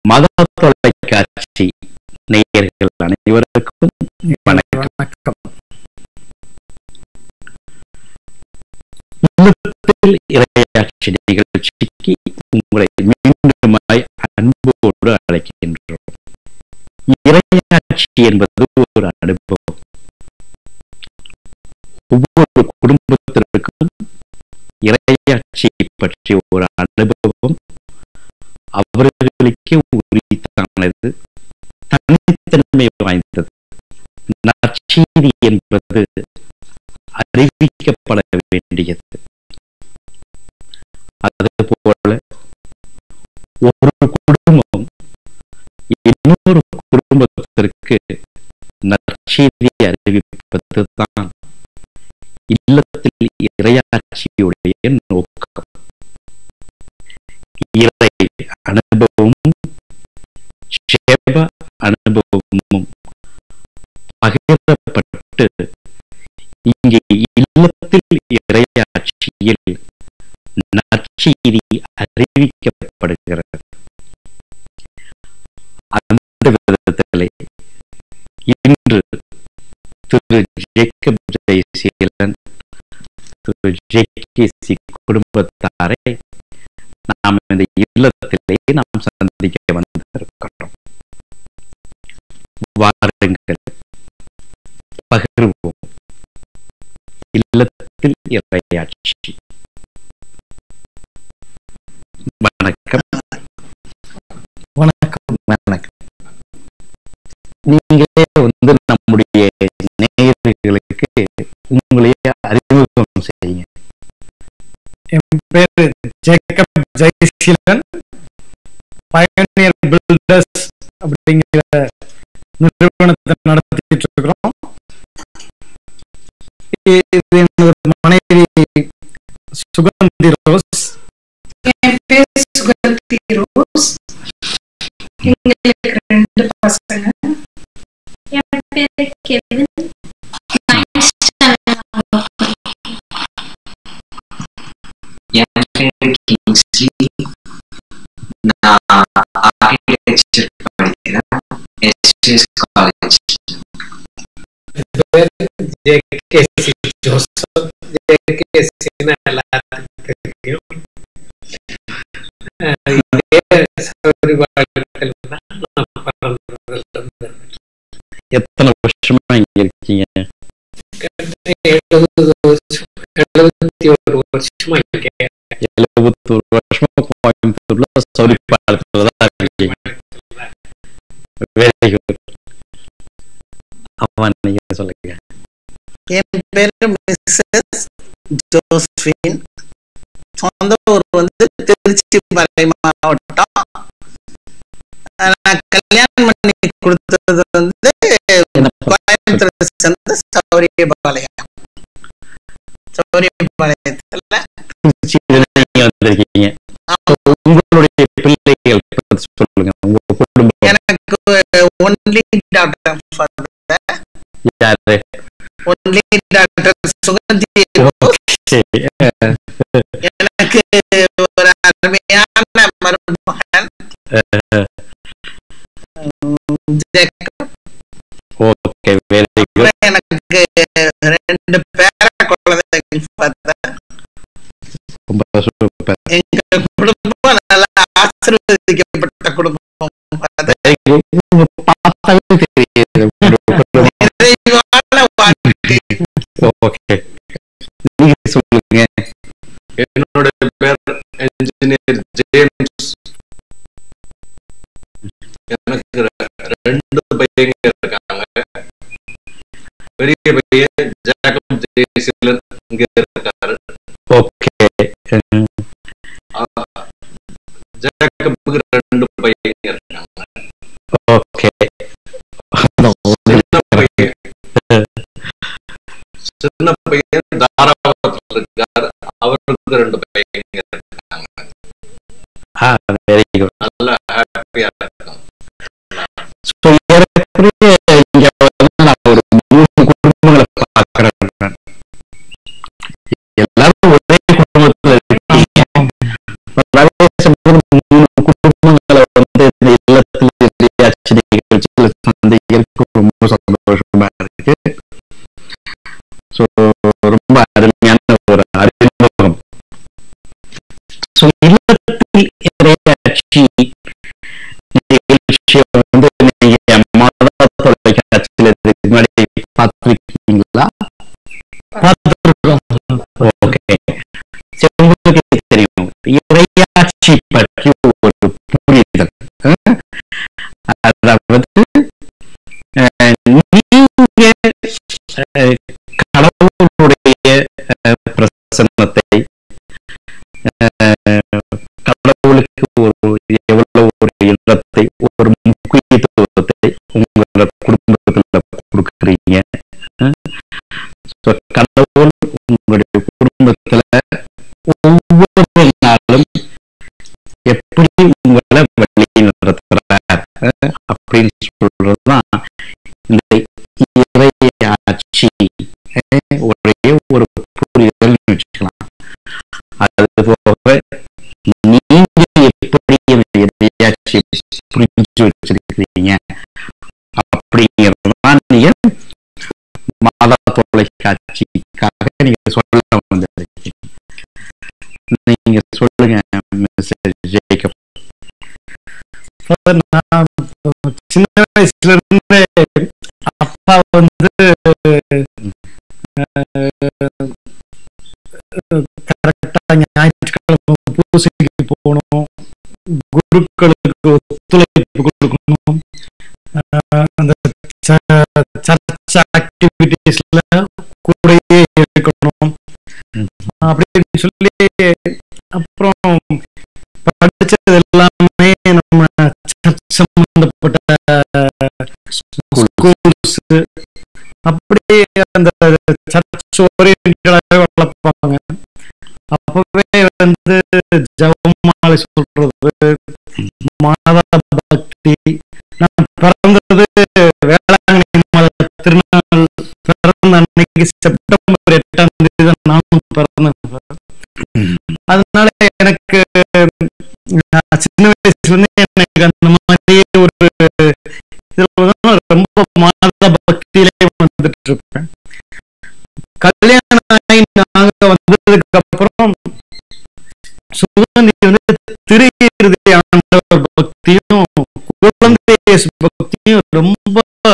மகா தொலைக்காட்சி நேயர்கள் அனைவருக்கும் வணக்கம் வணக்கம் இல்லத்தில் இறையாட்சி நிகழ்ச்சிக்கு உங்களை மீண்டுமாய் அன்போடு அழைக்கின்றோம் இறையாட்சி என்பது ஒரு அனுபவம் ஒவ்வொரு குடும்பத்திற்கும் இறையாட்சியை பற்றிய ஒரு அனுபவம் அவர்களுக்கே உரித்தானது தனித்தன்மை வாய்ந்தது நற்செய்தி என்பது அறிவிக்கப்பட வேண்டியது அதுபோல ஒரு குடும்பம் இன்னொரு குடும்பத்திற்கு நற்செய்தி அறிவிப்பது தான் இல்லத்தில் இறையாட்சியுடைய நோக்கம் இறை அனுபவமும் சேப அனுபவமும் பகிரப்பட்டு இங்கே இல்லத்தில் இறையாட்சியில் நற்செய்தி அறிவிக்கப்படுகிறது அந்த விதத்திலே இன்று திரு ஜேக்கப் ஜெயசீலன் திரு ஜேகேசி குடும்பத்தாரை நாம் இந்த இல்லத்திலே நாம் சந்திக்க வந்திருக்கிறோம் வாருங்கள் பகிர்வோம் இல்லத்தில் இறையாட்சி வணக்கம் வணக்கம் வணக்கம் நீங்களே வந்து நம்முடைய நேயர்களுக்கு உங்களையே அறிமுகம் செய்யுங்க என் பேரு ஜேக்கப் ஜெயசீலன் பயனியர் பில்டர்ஸ் அப்படிங்கிற நிறுவனத்தை நடத்திட்டு இருக்கிறோம் இது என்னோட மனைவி சுகந்தி ரோஸ் என் பேர் சுகந்தி ரோஸ் எங்களுக்கு ரெண்டு பசங்க என் பேரு கெவின் ninth standard என் பேரு கிங்ஸ்லி நான் ஆர்கிடெக்சர் படிக்கிறேன் எஸ்டிஎஸ் காலேஜ் ஜேகேசி ஜோசப் ஜேகேசின்னு எல்லாத்துக்கும் தெரியும் அஹ் இதே சௌகரியவாழ்கள் தான் நான் பிறந்ததுல இருந்து. எத்தனை வருஷமா இங்க இருக்கீங்க எழுபது வருஷம் எழுபத்தி ஒரு வருஷமா இருக்கேன் எழுபத்தொரு வருஷமா கோயம்புத்தூர்ல சௌரிப்பாளத்துல தான் இருக்கீங்க வெரி குட் அவன் நீங்க சொல்லுங்க என் பேரு மிஸ்ஸஸ் ஜோஸ்பின் சொந்த ஊர் வந்து திருச்சி மலை மாவட்டம் நான் கல்யாணம் பண்ணி கொடுத்தது வந்து கோயம்புத்தூர் சேர்ந்த சௌரியபாளையம் சௌரியபாளையத்துல திருச்சியில நீங்க வந்திருக்கீங்க உங்களுடைய பிள்ளைகள் பத்தி சொல்லுங்க உங்க குடும்பம் எனக்கு ஒன்லி டாக்டர் ஃபாதர் யாரு ஒன்லி டாக்டர் சுகந்தி சரி எனக்கு ஒரு அருமையான மருமகன் ஜேக்கப் ஓகே வெரி குட் அப்புறம் எனக்கு ரெண்டு பேர குழந்தைகள் பார்த்தேன் ரொம்ப சூப்பர் எங்க குடும்பம் நல்லா ஆசீர்வதிக்கப்பட்ட குடும்பம் பார்த்தேன். வெரி குட் உங்க பார்த்தாலே தெரியுது உங்க குடும்பம். நிறைவான வாழ்க்கை ஓகே நீங்க சொல்லுங்க என்னோட பேர் என்ஜினியர் ஜேம்ஸ் எனக்கு ரெ- ரெண்டு பையங்க இருக்காங்க பெரிய பையன் ஜேக்கப் ஜெயசீலன் இங்க இருக்காரு ஓகே ஆ, ஜேக்கப்புக்கு ரெண்டு பையங்க இருக்காங்க ஓகே சின்ன பையன் சின்ன பையன் தாராபுரத்துல இருக்காரு அவருக்கு ரெண்டு பையங்க இருக்காங்க ஆ வெரி குட் நல்ல ஹாப்பியா இருக்கும் ஸோ ஏறக்குறைய இங்க வந்து நான் ஒரு மூணு குடும்பங்களை பார்க்கிறேன் எல்லாரும் ஒரே குடும்பத்துல இருக்கீங்க நிறைய சமயம் மூணு குடும்பங்களை வந்து இந்த ரொம்ப சந்தோஷமா இருக்கு ஸோ ரொம்ப அருமையான ஒரு அறிமுகம் ஸோ இல்லத்தில் இறையாட்சி நிகழ்ச்சியை வந்து நீங்க மாதா தொலைக்காட்சியில் இதுக்கு முன்னாடி பார்த்துருக்கீங்களா பார்த்துருக்கோம் ஓகே சரி உங்களுக்கு தெரியும் இறையாட்சி பற்றி ஒரு புரிதல் அஹ், அதாவது அஹ், நீங்க அஹ், கடவுளுடைய அஹ், பிரசன்னத்தை அஹ், கடவுளுக்கு ஒரு எவ்வளவு ஒரு இல்லத்தை ஒரு முக்கியத்துவத்தை உங்களோட குடும்பத்துல கொடுக்குறீங்க அஹ், so கடவுள் உங்களுடைய குடும்பத்துல ஒவ்வொரு நாளும் எப்படி உங்களை வழி நடத்துறார் அஹ், அப்படின்னு சொல்றதுதான் இந்த இறையாட்சி அஹ், ஒரே ஒரு புரிதல் வச்சுக்கலாம் அது போக நீங்க எப்படி இந்த இறையாட்சி புரிஞ்சு வச்சிருக்கிறீங்க அப்படிங்கறதுதான் நீங்க மாதா தொலைக்காட்சிக்காக நீங்க சொல்ல வந்திருக்கீங்க நீங்க சொல்லுங்க மிஸ்டர் ஜேக்கப் சார், நான் சின்ன வயசுல இருந்து அப்பா வந்து கரெக்டா ஞாயிற்றுக்கிழமை பூசைக்கு போகணும் குருக்களுக்கு ஒத்துழைப்பு கொடுக்கணும் அஹ் அந்த சர்ச் ஆக்டிவிட்டிஸ்ல கூடயே இருக்கணும் அப்படின்னு சொல்லி அப்புறம் படிச்சது எல்லாமே நம்ம சர்ச் சம்பந்தப்பட்ட ஸ்கூல்ஸ் அப்படியே அந்த சர்ச் ஓரியன்டாகவே வளர்ப்பாங்க அப்பவே வந்து ஜவமாலை சொல்றது மாதா பக்தி நான் பிறந்தது வேளாங்கண்ணி மத திருநாள் பிறந்த அன்னைக்கு செப்டம்பர் எட்டாம் தேதி தான் நானும் பிறந்தேன் சார். அதனால எனக்கு நான் சின்ன வயசுல இருந்து எனக்கு அந்த மாதிரியே ஒரு இதுல வந்து ரொம்ப மாத பக்தியிலே வந்துட்டு இருப்பேன் கல்யாணம் ஆகி நாங்க வந்ததுக்கு அப்புறம் சுகந்தி வந்து திரையிறுதி ஆண்டவர் பக்தியும் குழந்தை இயேசு பக்தியும் ரொம்ப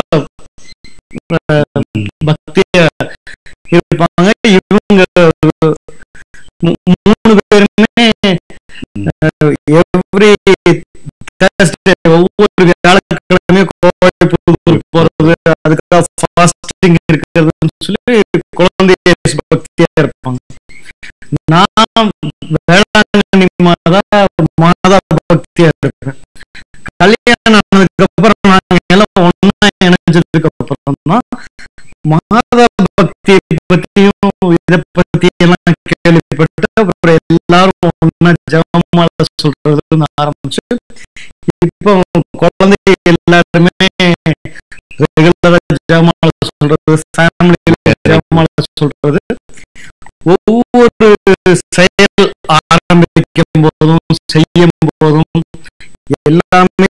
அஹ், பக்தியா இருப்பாங்க இவங்க மூ- மூணு பேருமே எவ்ரி தேர்ஸ்டே ஒவ்வொரு வியாழக்கிழமையும் கோவைப்புதூர் போறது அதுக்காக ஃபாஸ்டிங் இருக்கிறதுன்னு சொல்லி குழந்தை இயேசு பக்தியா இருப்பாங்க நான் வேளாங்கண்ணி மாதா மாதா பக்தியா இருப்பேன் கல்யாணம் ஆனதுக்கு அப்புறம் நாங்க எல்லாம் ஒன்னா இணைஞ்சதுக்கு அப்புறம் தான் மாதா பக்தி பத்தியும் இத பத்தி எல்லாம் கேள்விப்பட்டு அப்புறம் எல்லாரும் ஒன்னா ஜபமால சொல்றதுன்னு ஆரம்பிச்சு இப்போ குழந்தை எல்லாருமே ரெகுலரா ஜபமால சொல்றது ஃபேமிலியில ஜபமால சொல்றது ஒவ்வொரு செயல் ஆரம்பிக்கும் போதும் செய்யும் போதும் எல்லாமே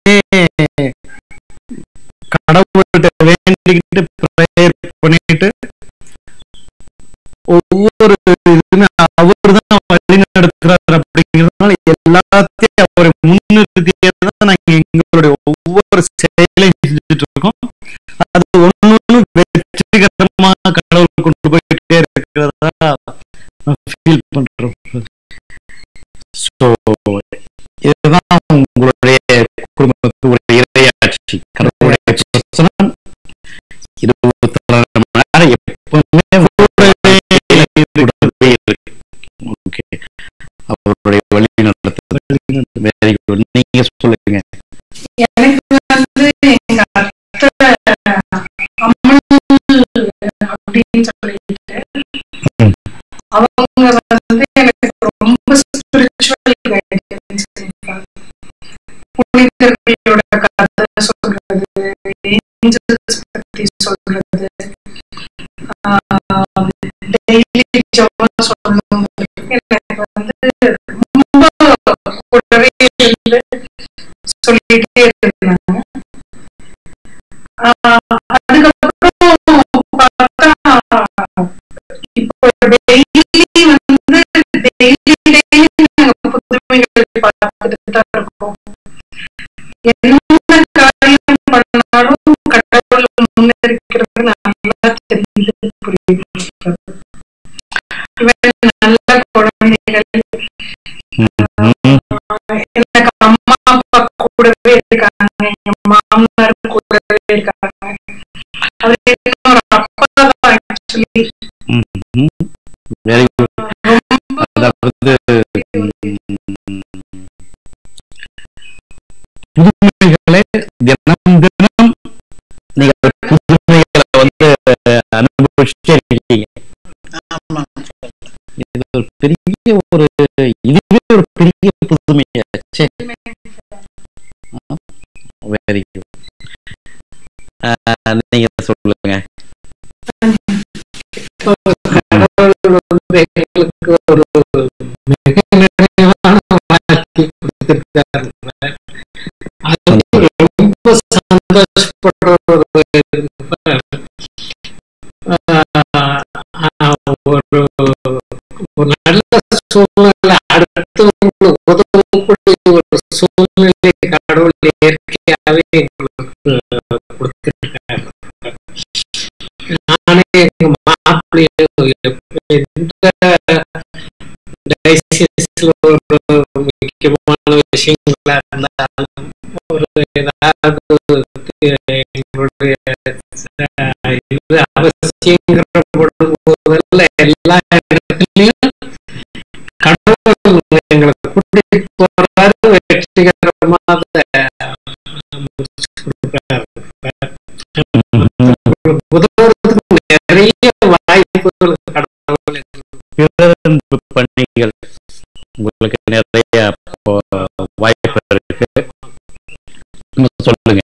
கடவுள்கிட்ட வேண்டிக்கிட்டு ப்ரேயர் பண்ணிட்டு ஒவ்வொரு இதுமே அவர் தான் வழி நடத்துறாரு அப்படிங்கிறதுனால எல்லாத்தையும் அவரை முன்னிறுத்தியே தான் நாங்க எங்களுடைய ஒவ்வொரு செயலையும் செஞ்சுட்டு இருக்கோம் அது ஒண்ணு ஒண்ணு வெற்றிகரமா கடவுள் கொண்டு போயிட்டே இருக்கிறதா ஃபீல் பண்றோம் ஸோ இதுதான் உங்களுடைய குடும்பத்து ஒரு இறையாட்சி கடவுளுடைய பிரசனம் இருபத்தி நாலு மணி நேரம் எப்பவுமே கூடவே கூடவே இருக்கு ஓகே அவருடைய வழி நடத்துறது வெரி குட் நீங்க சொல்லுங்க எனக்கு வந்து எங்க அத்தை அம்மன் அப்படின்னு சொல்லிட்டு ம். அவங்க வந்து எனக்கு ரொம்ப ஸ்பிரிச்சுவல் கைடன்ஸ் புனிதர்களோட கதை சொல்றது ஏஞ்சல்ஸ் பத்தி சொல்றது டெய்லி ஜபம் சொல்லணும் எனக்கு வந்து ரொம்ப கூடவே இருந்து சொல்லிட்டே இருந்தாங்க ஆஹ் பார்த்துட்டு தான் இருக்கோம் என்ன காரியம் பண்ணாலும் கடவுள் முன்னேறிக்கிறது நல்லா தெரியுது புரியுது இவன் நல்ல குழந்தைகள் ம், எனக்கு அம்மா அப்பா கூடவே இருக்காங்க என் மாமனார் கூடவே இருக்காங்க அவர் இன்னொரு அப்பா தான் ஆக்சுவலி ம், ம். Very good. ரொம்ப அதாவது ம், புதுமைகளை தினம் தினம் நீங்க புதுமைகளை வந்து அனுபவிச்சுட்டே இருக்கீங்க ஆமா இது ஒரு பெரிய ஒரு இதுவே ஒரு பெரிய புதுமையாச்சே வெரி குட் நீங்க சொல்லுங்க கடவுள் வந்து எங்களுக்கு ஒரு மிக நிறைவான வாழ்க்கை கொடுத்திருக்காரு அது ரொம்ப சந்தோஷப்படுற ஒரு ஆஹ், ஒரு ஒரு நல்ல சூழ்நிலை அடுத்தவங்களுக்கு உதவக்கூடிய ஒரு சூழ்நிலை கடவுள் இயற்கையாவே எங்களுக்கு கொடுத்திருக்காரு நானே எங்க மாப்பிள்ளைய எந்த diocese-ல ஒரு முக்கியமான விஷயங்களா இருந்தாலும் ஒரு ஏதாவது எங்களுடைய அஹ், இது அவசியங்கிற போதெல்லாம் எல்லா இடத்துலயும் கடவுள் எங்களை கூட்டிட்டு போறாரு வெற்றிகரமா அதை முடிச்சு கொடுக்குறாரு உதவுறதுக்கு நிறைய வாய்ப்புகள் கடவுள் பிறரன்பு பணிகள் உங்களுக்கு நிறைய இப்போ வாய்ப்பு இருக்கு நீங்க சொல்லுங்க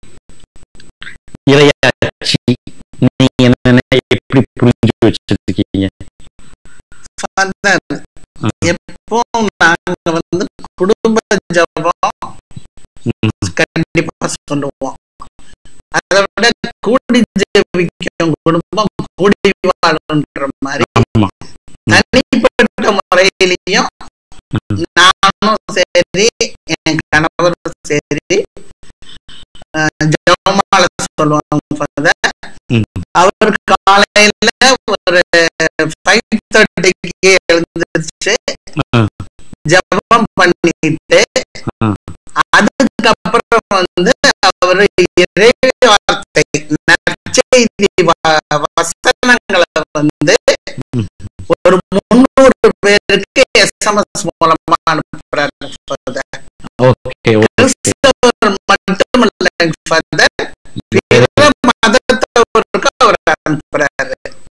இறையாட்சி நீங்க என்ன எப்படி புரிஞ்சு வச்சிருக்கீங்க Father, எப்போ நாங்க வந்து குடும்ப ஜபம் ம், கண்டிப்பா சொல்லுவோம் அதை விட கூடி ஜெபிக்கும் குடும்பம் கூடி வாழுன்ற மாதிரி ஆமா தனிப்பட்ட முறையிலையும் நானும் சரி என் கணவரும் சரி அஹ், ஜெபமால சொல்லுவாங்க father. ம், அவர் காலையில ஒரு ஃபைவ் தேர்ட்டிக்கு எழுந்திருச்சு ஆ. ஜபம் பண்ணிட்டு ஆ. அதுக்கப்புறம் வந்து அவரு இறை வார்த்தை நற்செய்தி வ- வசனங்களை வந்து ம். ஒரு முன்னூறு பேருக்கு எஸ்எம்எஸ் மூலமா அனுப்புறாரு father. ஓகே ஓகே கிறிஸ்தவர் மட்டுமல்ல father. பிற மதத்தவருக்கு அவர் அனுப்புறாரு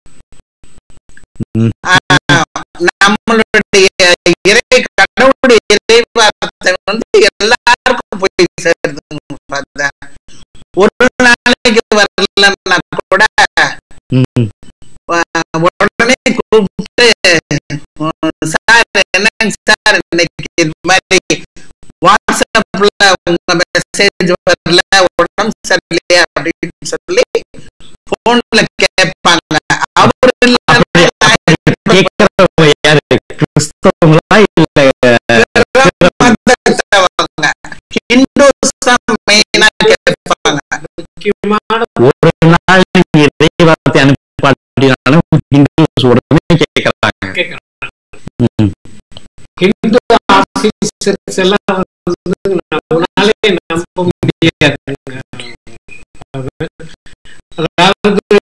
ம். ஆஹ் நம்மளுடைய இறை கடவுளுடைய இறை வார்த்தை வந்து எல்லாருக்கும் போய் சேருதுங்க father. ஒரு நாளைக்கு வரலன்னா கூட ம், ஆஹ் உடனே கூப்பிட்டு சார் என்னங்க சார் இன்னைக்கு இது மாதிரி வாட்ஸ்அப்ல உங்க மெசேஜ் வரல உடம்பு சரியில்லையா அப்படின்னு சொல்லி போன்ல கேட்பாங்க அவர் அப்படி அப்படி கேட்கறவங்க யாரு கிறிஸ்தவங்களா இல்ல மதத்தவங்க ஹிந்துஸ் தான் மெயினா கேட்பாங்க முக்கியமான ஒரு நாள் நீங்க இறை வார்த்தை அனுப்பாட்டினாலும் ஹிந்துஸ் உடனே கேட்கறாங்க கேட்கறாங்க. ம், ஹிந்து ஆபீசர்ஸ் எல்லாம் வந்து நம்மளாலே நம்ப முடியாதுங்க அது- அதாவது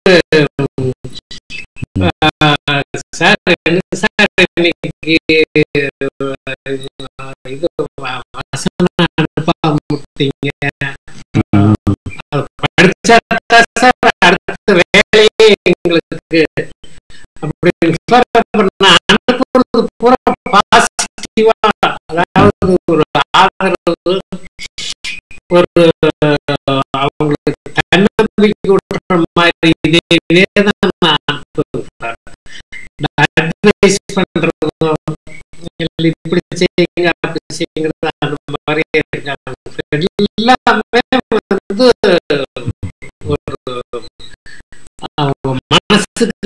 ஆஹ், சார் என்ன சார் இன்னைக்கு ஆஹ், இது வ- வசனம் அனுப்பாம விட்டீங்க ம், அது படிச்சா தான் சார் அடுத்த வேலையே எங்களுக்கு அப்படின்னு சார் அப்ப நான் அனுப்புறது பூரா பாசிட்டிவா அதாவது ஒரு ஆதரவு ஒரு அஹ், அவங்களுக்கு தன்னம்பிக்கை விட்டுற மாதிரி இதே இதே தான் நான் அனுப்புவேன் சார் நான் அட்வைஸ் பண்றதும் இல்லை இப்படி செய்யுங்க அப்படி செய்யுங்கிறது அந்த மாதிரி இருக்காங்க எல்லாமே வந்து ஒரு அவங்க மனசுக்கு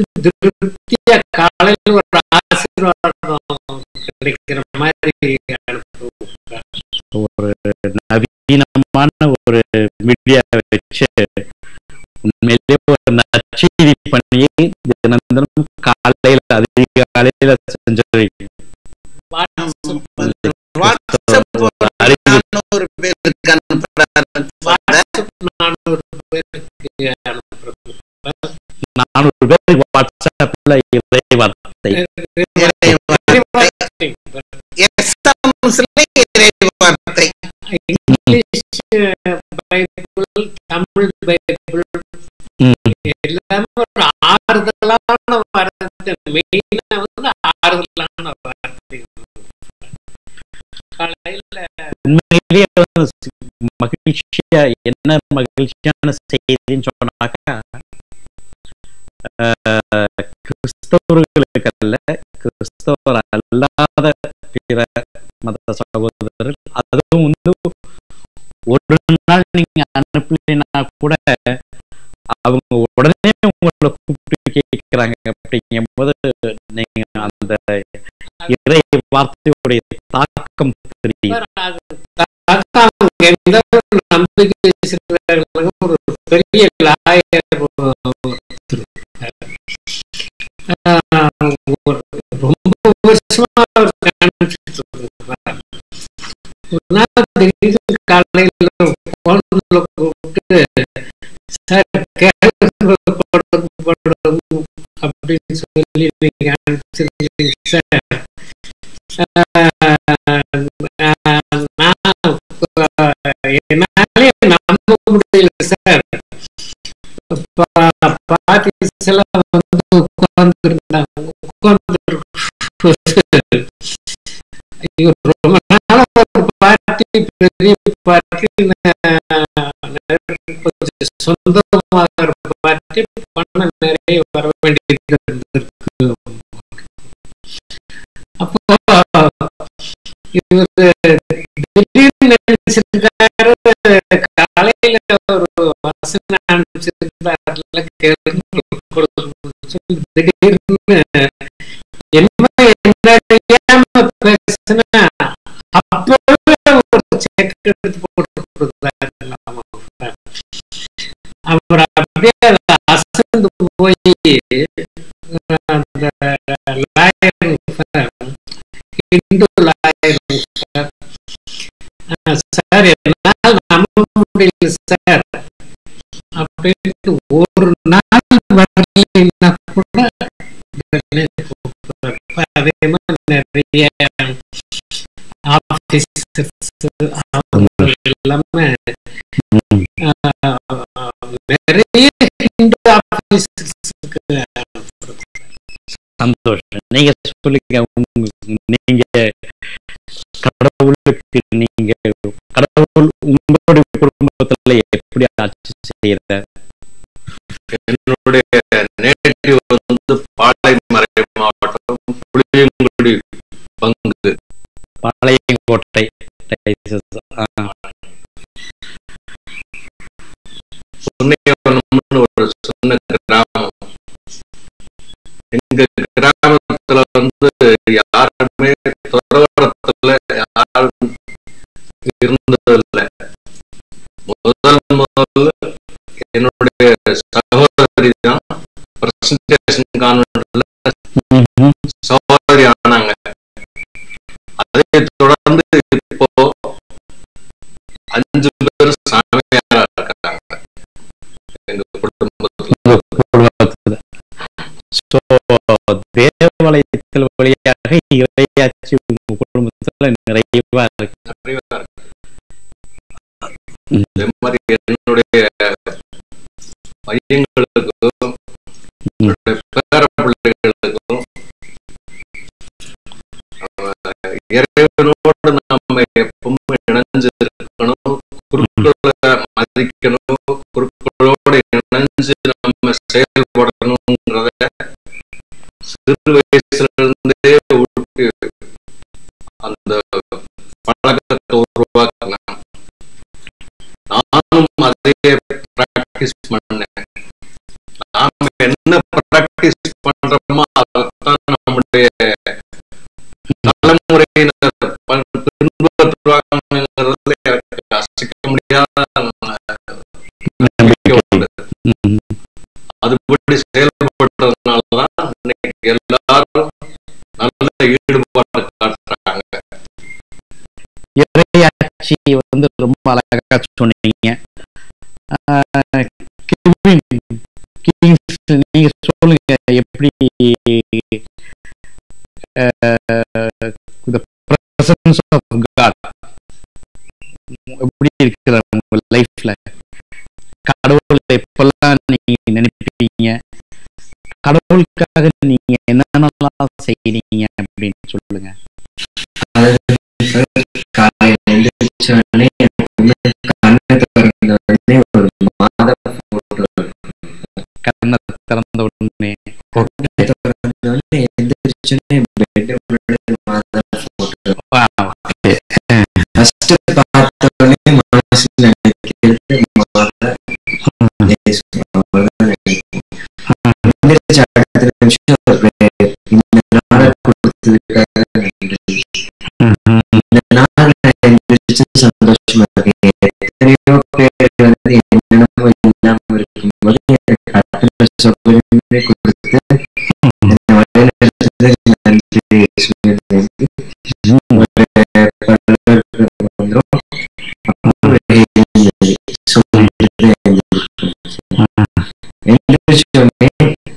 திருப்தியா காலையில் ஒரு ஆசீர்வாதம் கிடைக்கிற மாதிரி அனுப்புவோம் ஒரு நவீனமான ஒரு மீடியா வச்சு உண்மையிலேயே ஒரு நற்செய்தி பணியை தினம் தினம் காலையில அதிகாலையில செஞ்சிருக்கீங்க வாட்ஸ்அப் ஒரு நானூறு பேருக்கு அனுப்புறாரு வாட்ஸ்அப் நானூறு பேருக்கு அனுப்புறது நானூறு பேர் வாட்ஸ்அப்ல இறை வார்த்தை எஸ்எம்எஸ்ல இறை வார்த்தை இங்கிலீஷ் பைபிள் தமிழ் பைபிள் ம். எல்லாமே ஒரு ஆறுதலான வார்த்தை மெயினா வந்து ஆறுதலான வார்த்தை காலையில உண்மையிலேயே வந்து மகிழ்ச்சியா என்ன மகிழ்ச்சியான செய்தின்னு சொன்னாக்கா ஆஹ், கிறிஸ்தவர்களுக்கு அல்ல கிறிஸ்தவர் அல்லாத பிற மத சகோதரர்கள் அதுவும் வந்து ஒரு நாள் நீங்க அனுப்பலைன்னா கூட அவங்க உடனே உங்களை கூப்பிட்டு கேட்கிறாங்க அப்படிங்கும்போது நீங்க அந்த இறை வார்த்தையுடைய தாக்கம் தெரியும் அது தாக்கம் எந்த ஒரு நம்பிக்கை வச்சிருக்கிறவங்களுக்கு ஒரு பெரிய லாயர் ஒருத்தர் இருக்காரு. ஆஹ் ஒரு ரொம்ப வருஷமா அவர் காமிச்சிட்டு இருக்கிறார். ஒரு நாள் திடீர்னு காலையில போன்ல கூப்பிட்டு சார் கேரள படம் படம் அப்படின்னு சொல்லி நீங்க அனுப்பிச்சிருக்கீங்க சார் என்னாலே நம்ப முடியல சார் பார்ட்டிஸ் எல்லாம் வந்து உட்கார்ந்து இருந்தாங்க உட்கார்ந்து ஐயோ ரொம்ப நாளா ஒரு பார்ட்டி பெரிய பார்ட்டி கொஞ்சம் சொந்தமாக பார்ட்டி பணம் நிறைய வர வேண்டியது இருந்திருக்கு அப்போ இவரு திடீர்னு நினைச்சிருக்காரு காலையில ஒரு வசனம் அனுப்பிச்சிருந்தாருல கேள்வி கொடுக்கணும்னு சொல்லி திடீர்னு என்ன என்னடியாம பேசுனா அப்பவே ஒரு செக் எடுத்து போட்டு கொடுத்தாரு அவர் அப்படியே அதை அசந்து போய் அந்த lawyer Indhu lawyer sir sir என்னால் நம்ப முடியல சார் அப்படின்ட்டு ஒரு நாள் வரலைன்னா கூட உடனே கூப்பிடுவாரு. அதே மாதிரி நிறைய ஆபீசர்ஸ் அவங்க எல்லாமே ம். ஆஹ், நிறைய இந்து ஆபீசர்ஸுக்கு சந்தோஷம் நீங்க சொல்லுங்க உங்க- நீங்க கடவுளுக்கு நீங்க கடவுள் உங்களுடைய குடும்பத்துல எப்படி ஆட்சி செய்யற என்னுடைய நேட்டிவ் வந்து பாளையமறை மாவட்டம் புளியங்குடி பங்கு பாளையங்கோட்டை ஆ, புண்ணியவனம்னு ஒரு சின்ன கிராமம் எங்க கிராமத்துல வந்து யாருமே துறவரத்துல யாரும் இருந்ததில்லை முதல் முதல்ல என்னுடைய சகோதரி தான் பிரசன்டேஷன் கான்வென்ட்ல ம்ஹும். சகோதரி ஆனாங்க அதை தொடர்ந்து இப்போ அஞ்சு பேர் சாமியாரா இருக்காங்க எங்க குடும்பத்துல உங்க குடும்பத்துல சோ தேவாலயத்தில் வழியாக இறையாட்சி உங்க குடும்பத்துல நிறைவா இருக்கு நிறைவா இருக்கு ம். அதே மாதிரி என்னுடைய பையங்களுக்கும் என்னுடைய பேர பிள்ளைகளுக்கும் அஹ், இறைவனோடு நாம எப்பவுமே இணைஞ்சு இருக்கணும் குருக்களை மதிக்கணும் குருக்களோடு இணைஞ்சு நம்ம செயல்படணுங்கிறத சிறு வயசுல இருந்தே ஊட்டி அந்த பழக்கத்தை உருவாக்கலாம் நானும் அதே பிராக்டிஸ் பண்ணேன் நாம என்ன பிராக்டிஸ் பண்றோமோ அதைத்தான் நம்முடைய தலைமுறையினர் ப- பின்பற்ற அதுபடி செயல்பட்டதுனாலதான் இன்னைக்கு எல்லாரும் நல்ல ஈடுபாடு காட்டுறாங்க இறையாட்சி வந்து ரொம்ப அழகா சொன்னீங்க ஆஹ் கெவின், கிங்ஸ், நீங்க சொல்லுங்க எப்படி the presence of God எப்படி இருக்கிற உங்க லைஃப்ல கடவுள் எப்பெல்லாம் நீங்க நினைப்பீங்க கடவுளுக்காக நீங்க என்னென்னலாம் செய்றீங்க அப்படின்னு சொல்லுங்க காலையில எழுந்திரிச்ச உடனே எப்பவுமே கண்ணை திறந்த உடனே ஒரு மாத போட்டோ கண்ணை திறந்த உடனே கண்ணை திறந்த உடனே எந்திரிச்சோடனே பெட் முன்னாடி மாத போட்டோ Wow. ஃபர்ஸ்ட் பார்த்த உடனே மனசுல நினைக்கிறது மாத இயேசு அவ்வளவுதான் நினைப்போம். எந்திரிச்ச அடுத்த நிமிஷம் ஒரு prayer. இந்த நாளை கொடுத்ததுக்காக நன்றி இந்த நாள் எந்திரிச்சு சந்தோஷமா இருக்கேன் எத்தனையோ பேர் வந்து என்னென்னமோ இல்லாம இருக்கும்போது எனக்கு அடுத்த சொல்லுமே கொடுத்து என்னை வழிநடத்துறதுக்கு நன்றி இயேசுவே நன்றி. ஒரு பல்லவர்கள் வந்துரும். அப்புறம் ஒரு எழுதி சொல்லிட்டு எழுந்திருக்கும். எந்திரிச்ச உடனே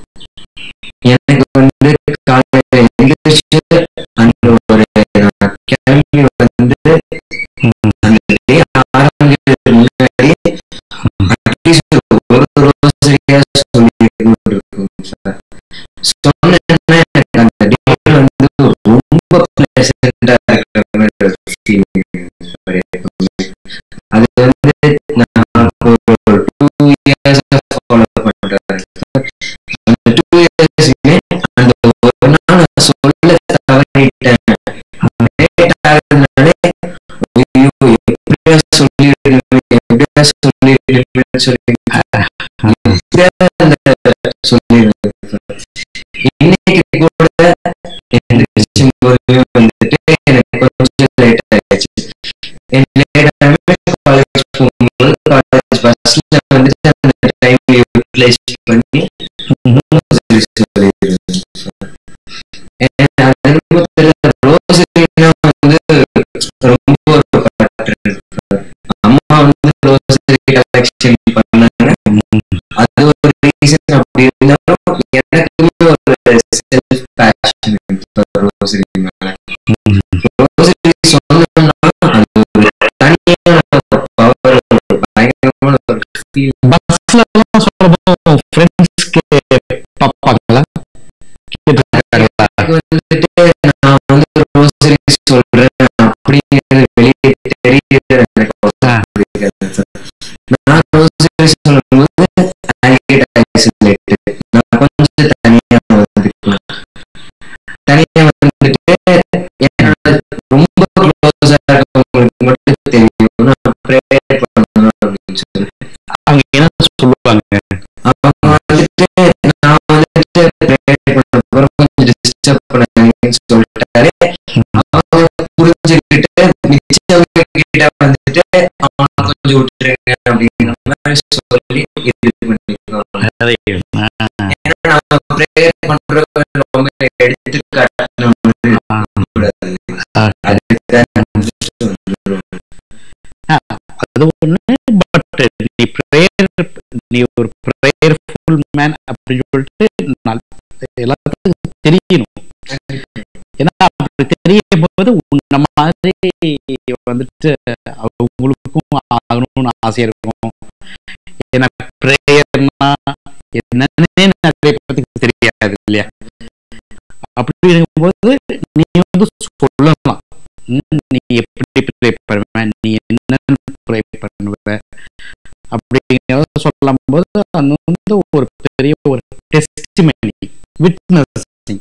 எனக்கு வந்து காலையில எந்திரிச்சு அந்த ஒரு நான் கிளம்பி வந்து அந்த day ஆரம்பிக்கிறதுக்கு முன்னாடி அட்லீஸ்ட் ஒரு ரோசரியா சொல்லிட்டு இருக்கும் சார் சொன்னேன்னா எனக்கு அந்த டே வந்து ரொம்ப பிளசண்டா இருக்கிற மாதிரி ஒரு feeling சார் எப்பவுமே. அது வந்து நான் ஒரு டூ இயர்ஸ் ஃபாலோ பண்றேன் அந்த டூ இயர்ஸ்மே அந்த ஒரு நாள் நான் சொல்ல தவறிட்டேன் லேட் ஆகுதுனாலே ஐயோ எப்படியா சொல்லிடணுமே எப்படியா சொல்லிடணுமே சொல்லி எப்படியா அந்த சொல்லிடுவேன் இன்னைக்கு கூட எந்திரிச்சு போது வந்துட்டு எனக்கு கொஞ்சம் லேட் ஆயிடுச்சு லேட் ஆகவே காலேஜ் போகும்போது காலேஜ் பஸ்ல வந்துட்டு அந்த டைம் யூட்டிலைஸ் பண்ணி ரோசரி சொல்லிடுவேன் எனக்கு அது என்னமோ தெரியல ரோசரினா வந்து ரொம்ப ஒரு பாட்டு அம்மா வந்து ரோசரி கலெக்ஷன் பண்ணாங்க அது ஒரு ரீசன் அப்படி இருந்தாலும் எனக்குமே ஒரு செல்ஃப் பேஷன் ரோசரி மேல ரோசரி சொன்னோம்னா அது ஒரு தனியான பவர் பயங்கரமான ஒரு ஃபீல் பஸ்ல எல்லாம் சொல்றப்போ ஃப்ரெண்ட்ஸ்க்கு பாப்பாங்களா கேட்டுருக்காங்களா வந்துட்டு நான் வந்து ரோசரி சொல்றேன் அப்படிங்கிறது வெளியே தெரியுது எனக்கு ஒருத்தர் பிடிக்காது சார். நான் ரோசரி சொல்லும்போது I get isolated. நான் கொஞ்சம் தனியா வந்துக்குவேன் தனியா வந்துட்டு என்னோட ரொம்ப க்ளோஸா இருக்கவங்களுக்கு மட்டும் தெரியும் நான் ப்ரேயர் பண்ணணும் அப்படின்னு சொல்லி அவங்க என்ன சொல்லுவாங்க அவங்க வந்துட்டு நான் வந்துட்டு ப்ரேயர் பண்ண அப்புறம் கொஞ்சம் டிஸ்டர்ப் பண்ணாங்கன்னு சொல்லிட்டாரு அவங்க புரிஞ்சுக்கிட்டு மிச்சவங்க கிட்ட வந்துட்டு அவங்க கொஞ்சம் விட்டுருங்க அப்படிங்கிற மாதிரி சொல்லி இது பண்ணிருக்காங்க ஏன்னா நம்ம ப்ரேயர் பண்றவங்க ரொம்ப எடுத்து காட்டணும் கூடாது அதுதான் அது ஒண்ணு பட் நீ ப்ரேயர் நீ ஒரு ப்ரேயர்ஃபுல் மேன் அப்படின்னு சொல்லிட்டு நான் எல்லாத்துக்கும் தெரியணும் ஏன்னா அப்படி தெரியும் போது உன்ன மாதிரி வந்துட்டு அவங்களுக்கும் ஆகணும்னு ஆசை இருக்கும் ஏன்னா ப்ரேயர்னா என்னன்னே நிறைய பேருக்கு தெரியாது இல்லையா அப்படி இருக்கும்போது நீ வந்து சொல்லலாம் ம், நீ எப்படி ப்ரே பண்ணுவ நீ என்ன ப்ரே பண்ணுவ அப்படிங்கிறத சொல்லும் போது அது வந்து ஒரு பெரிய ஒரு டெஸ்டிமனி விட்னஸிங்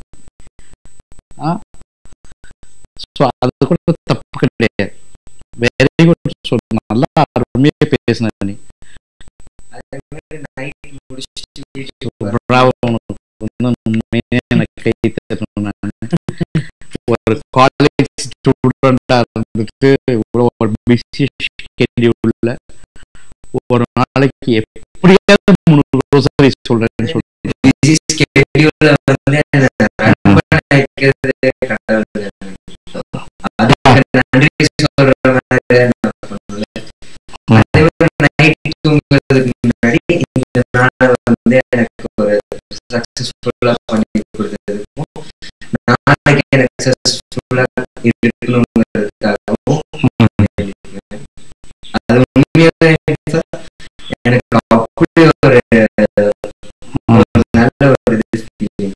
ஸோ அது கூட தப்பு கிடையாது வெரி குட் சொல்ல நல்லா அருமையாக பேசின நீ அதே மாதிரி நைட் முடிச்சுட்டு வீட்டுக்கு Bravo உனக்கு வந்து உண்மையே எனக்கு கை தரணும் நான் ஒரு காலேஜ் ஸ்டூடெண்டா இருந்துட்டு இவ்வளோ ஒரு பிஸி ஷெட்யூல்ல ஒரு நாளைக்கு எப்படியாவது மூணு க்ரோசரி சொல்றேன்னு சொல்லி பிஸி ஸ்கெடியூல்ல வந்து ரொம்ப நினைக்கிறது கடவுள் அதுக்கு நன்றி சொல்ற மாதிரி நான் பண்ணல. அதே ஒரு நைட் தூங்குறதுக்கு முன்னாடி இந்த நாளை வந்து எனக்கு ஒரு சக்சஸ்ஃபுல்லா பண்ணி கொடுத்ததுக்கும் நாளைக்கு எனக்கு சக்சஸ்ஃபுல்லா இருக்கணுங்கிறதுக்காகவும் பண்ணிருக்கேன். அது உண்மையாவே எனக்கு அப்படி ஒரு ஒரு நல்ல ஒரு இது feeling.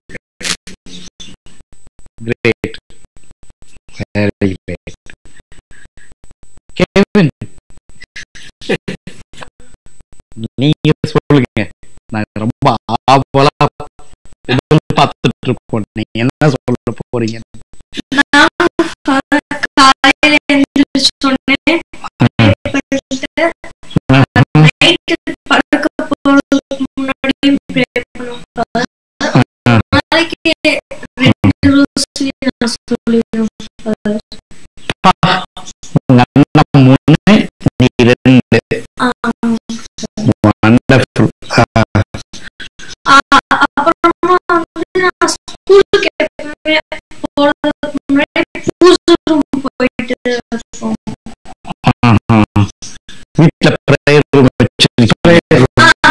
Great very great Kevin நீங்க சொல்லுங்க நாங்க ரொம்ப ஆவலா பார்த்துட்டு இருக்கோம் நீங்க என்ன சொல்ல போறீங்க காலையில எழுந்திரிச்சோடனே பண்ணிட்டு நைட்டு படுக்க போறதுக்கு முன்னாடியும் ப்ரே பண்ணுவேன் நாளைக்கு ரெண்டு ரோஸ்லி நான் சொல்லிடுவேன் உங்க அண்ணன் மூணு நீ ரெண்டு வண்டர்ஃபுல் அப்புறமா வந்து நான் ஸ்கூலுக்கு எப்பவுமே போறதுக்கு முன்னாடி பூஜை ரூம் போயிட்டு இருப்போம் வீட்டுல ப்ரேயர் ரூம் வச்சிருக்கீங்க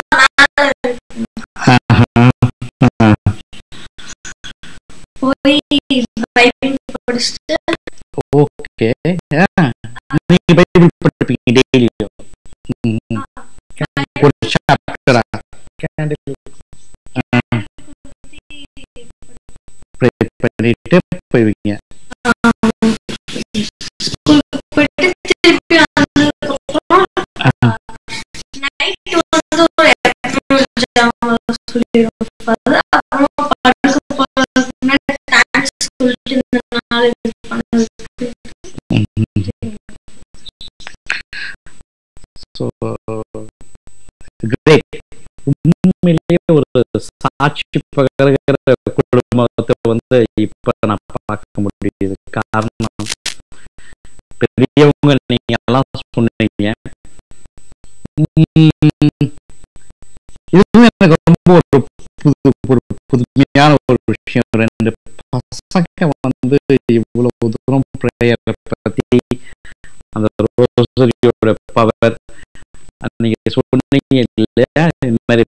போய் பைபிள் படிச்சுட்டு ஓகே நீங்க பைபிள் படிப்பீங்க டெய்லியும் ஒரு சாப்டரா ப்ரே பண்ணிட்டு போய்வீங்க ஸ்கூலுக்கு போயிட்டு திருப்பி வந்ததுக்கப்புறம் நைட் வந்து ஒரு எட்நூறு ஜாம சொல்லிடுவோம் அப்புறம் படுக்க போறதுக்கு முன்னாடி தேங்க்ஸ் சொல்லிட்டு இந்த நாள் இது பண்ணதுக்கு ஸோ கிரேட் உண்மையிலேயே ஒரு சாட்சி பகர்கிற குடும்பத்தை வந்து இப்ப நான் பார்க்க முடியுது காரணம் பெரியவங்க நீங்க எல்லாம் சொன்னீங்க உம், இதுவும் எனக்கு ரொம்ப ஒரு புது ஒரு புதுமையான ஒரு விஷயம் ரெண்டு பசங்க வந்து இவ்வளவு தூரம் ப்ரேயரை பத்தி அந்த ரோசரியோட பவர் நீங்க சொன்னீங்க இல்லையா இந்த மாதிரி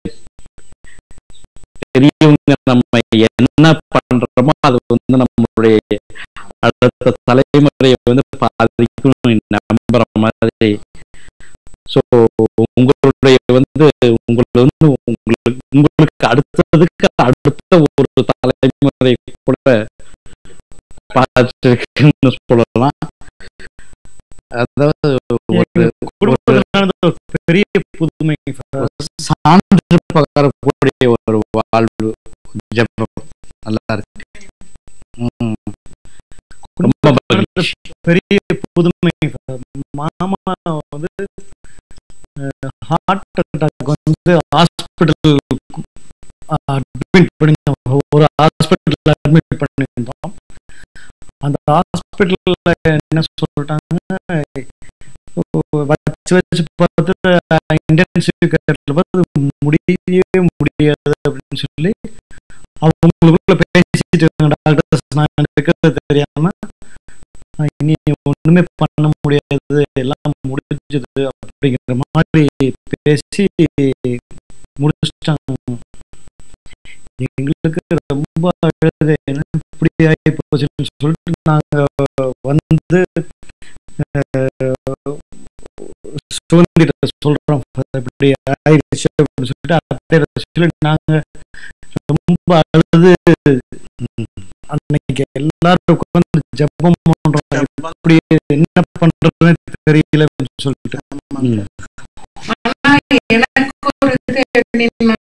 பெரியவங்க நம்ம என்ன பண்றோமோ அது வந்து நம்மளுடைய அடுத்த தலைமுறையை வந்து பாதிக்கும் நம்புற மாதிரி ஸோ உங்களுடைய வந்து உங்களை வந்து உங்களுக்கு உங்களுக்கு அடுத்ததுக்கு அடுத்த ஒரு தலைமுறை கூட பாதிச்சிருக்குன்னு சொல்லலாம் அதாவது ஒரு குடும்பத்துல நடந்த ஒரு பெரிய புதுமை சான்று பகரக்கூடிய ஒரு வாழ்வு ஜெபம் நல்லா இருக்கு ம். ரொம்ப மகிழ்ச்சி. பெரிய புதுமை மாமா வந்து ஹார்ட் அட்டாக் வந்து ஹாஸ்பிட்டல் அட்மிட் பண்ணி ஒரு ஹாஸ்பிட்டல் அட்மிட் பண்ணியிருந்தோம் அந்த ஹாஸ்பிட்டல்ல என்ன சொல்லிட்டாங்க வச்சு வச்சு பார்த்து இன்டென்சிவ் கேர்ல பார்த்து முடியவே முடியாது அப்படின்னு சொல்லி அவங்களுக்குள்ள பேசிட்டு இருக்காங்க டாக்டர்ஸ் நான் இருக்கிறது தெரியாம "ஆஹ் இனி ஒண்ணுமே பண்ண முடியாது எல்லாம் முடிஞ்சது அப்படிங்கிற மாதிரி பேசி முடிச்சிட்டாங்க எங்களுக்கு ரொம்ப அழுது என்ன இப்படி ஆகி போச்சுன்னு சொல்லிட்டு நாங்க வந்து அஹ், சுதந்திர சொல்றோம் இப்படி ஆயிடுச்சு அப்படின்னு சொல்லிட்டு அத்தையிட சொல்லி நாங்க ரொம்ப அழுது ம், அன்னைக்கு எல்லாரும் உட்கார்ந்து ஜெபம் பண்றோம் இப்படி என்ன பண்றதுன்னு தெரியலன்னு சொல்லிட்டு ம். ஆனா எனக்கு ஒரு இது எப்படின்னா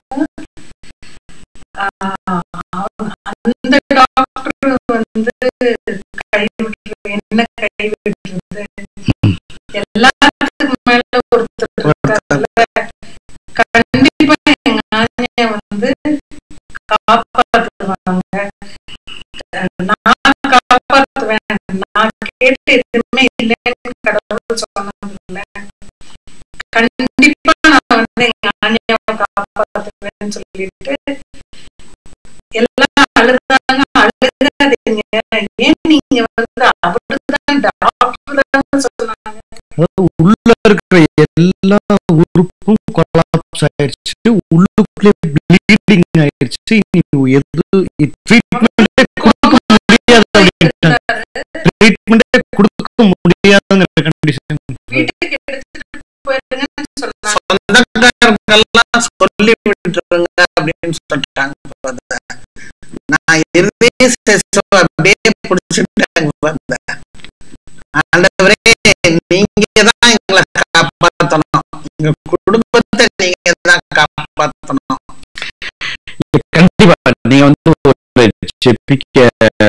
ஆஹ் அந்த டாக்டர் வந்து கைவிட்டு என்ன கைவிடுறது எல்லாத்துக்கும் மேல ஒருத்தர் இருக்காருல்ல கண்டிப்பா எங்க ஆஞ்சநேய வந்து காப்பாத்துவாங்க நான் காப்பாத்துவேன் நான் கேட்டு எதுவுமே இல்லைன்னு கடவுள் சொன்னதில்ல கண்டிப்பா நான் வந்து எங்க ஆஞ்சியாவை காப்பாத்துவேன்னு சொல்லிட்டு எல்லாம் அழுதாங்க அழுகாதீங்க ஏன் நீங்க வந்து அவருதான் டாக்டர் சொன்னாங்க அதாவது உள்ள இருக்கிற எல்லா உறுப்பும் கொலாப்ஸ் ஆயிடுச்சு உள்ளுக்குள்ளே ப்ளீடிங் ஆயிடுச்சு இனி எது ட்ரீட்மெண்ட்டே கொடுக்க முடியாது அப்படின்ட்டாங்க ட்ரீட்மெண்ட்டே கொடுக்க முடியாதுங்கிற கண்டிஷன் வீட்டுக்கு எடுத்துட்டு போயிருங்கன்னு சொன்னாங்க சொந்தக்காரங்கெல்லாம் சொல்லி விட்டுருங்க அப்படின்னு சொல்லிட்டாங்க brother. நான் எதுவுமே செசோ அப்படியே பிடிச்சிட்டாங்க brother. ஆண்டவரே நீங்க தான் எங்களை காப்பாத்தணும் எங்க குடும்பத்தை நீங்க தான் காப்பாத்தணும் கண்டிப்பா நீங்க வந்து ஒரு ஜெபிக்க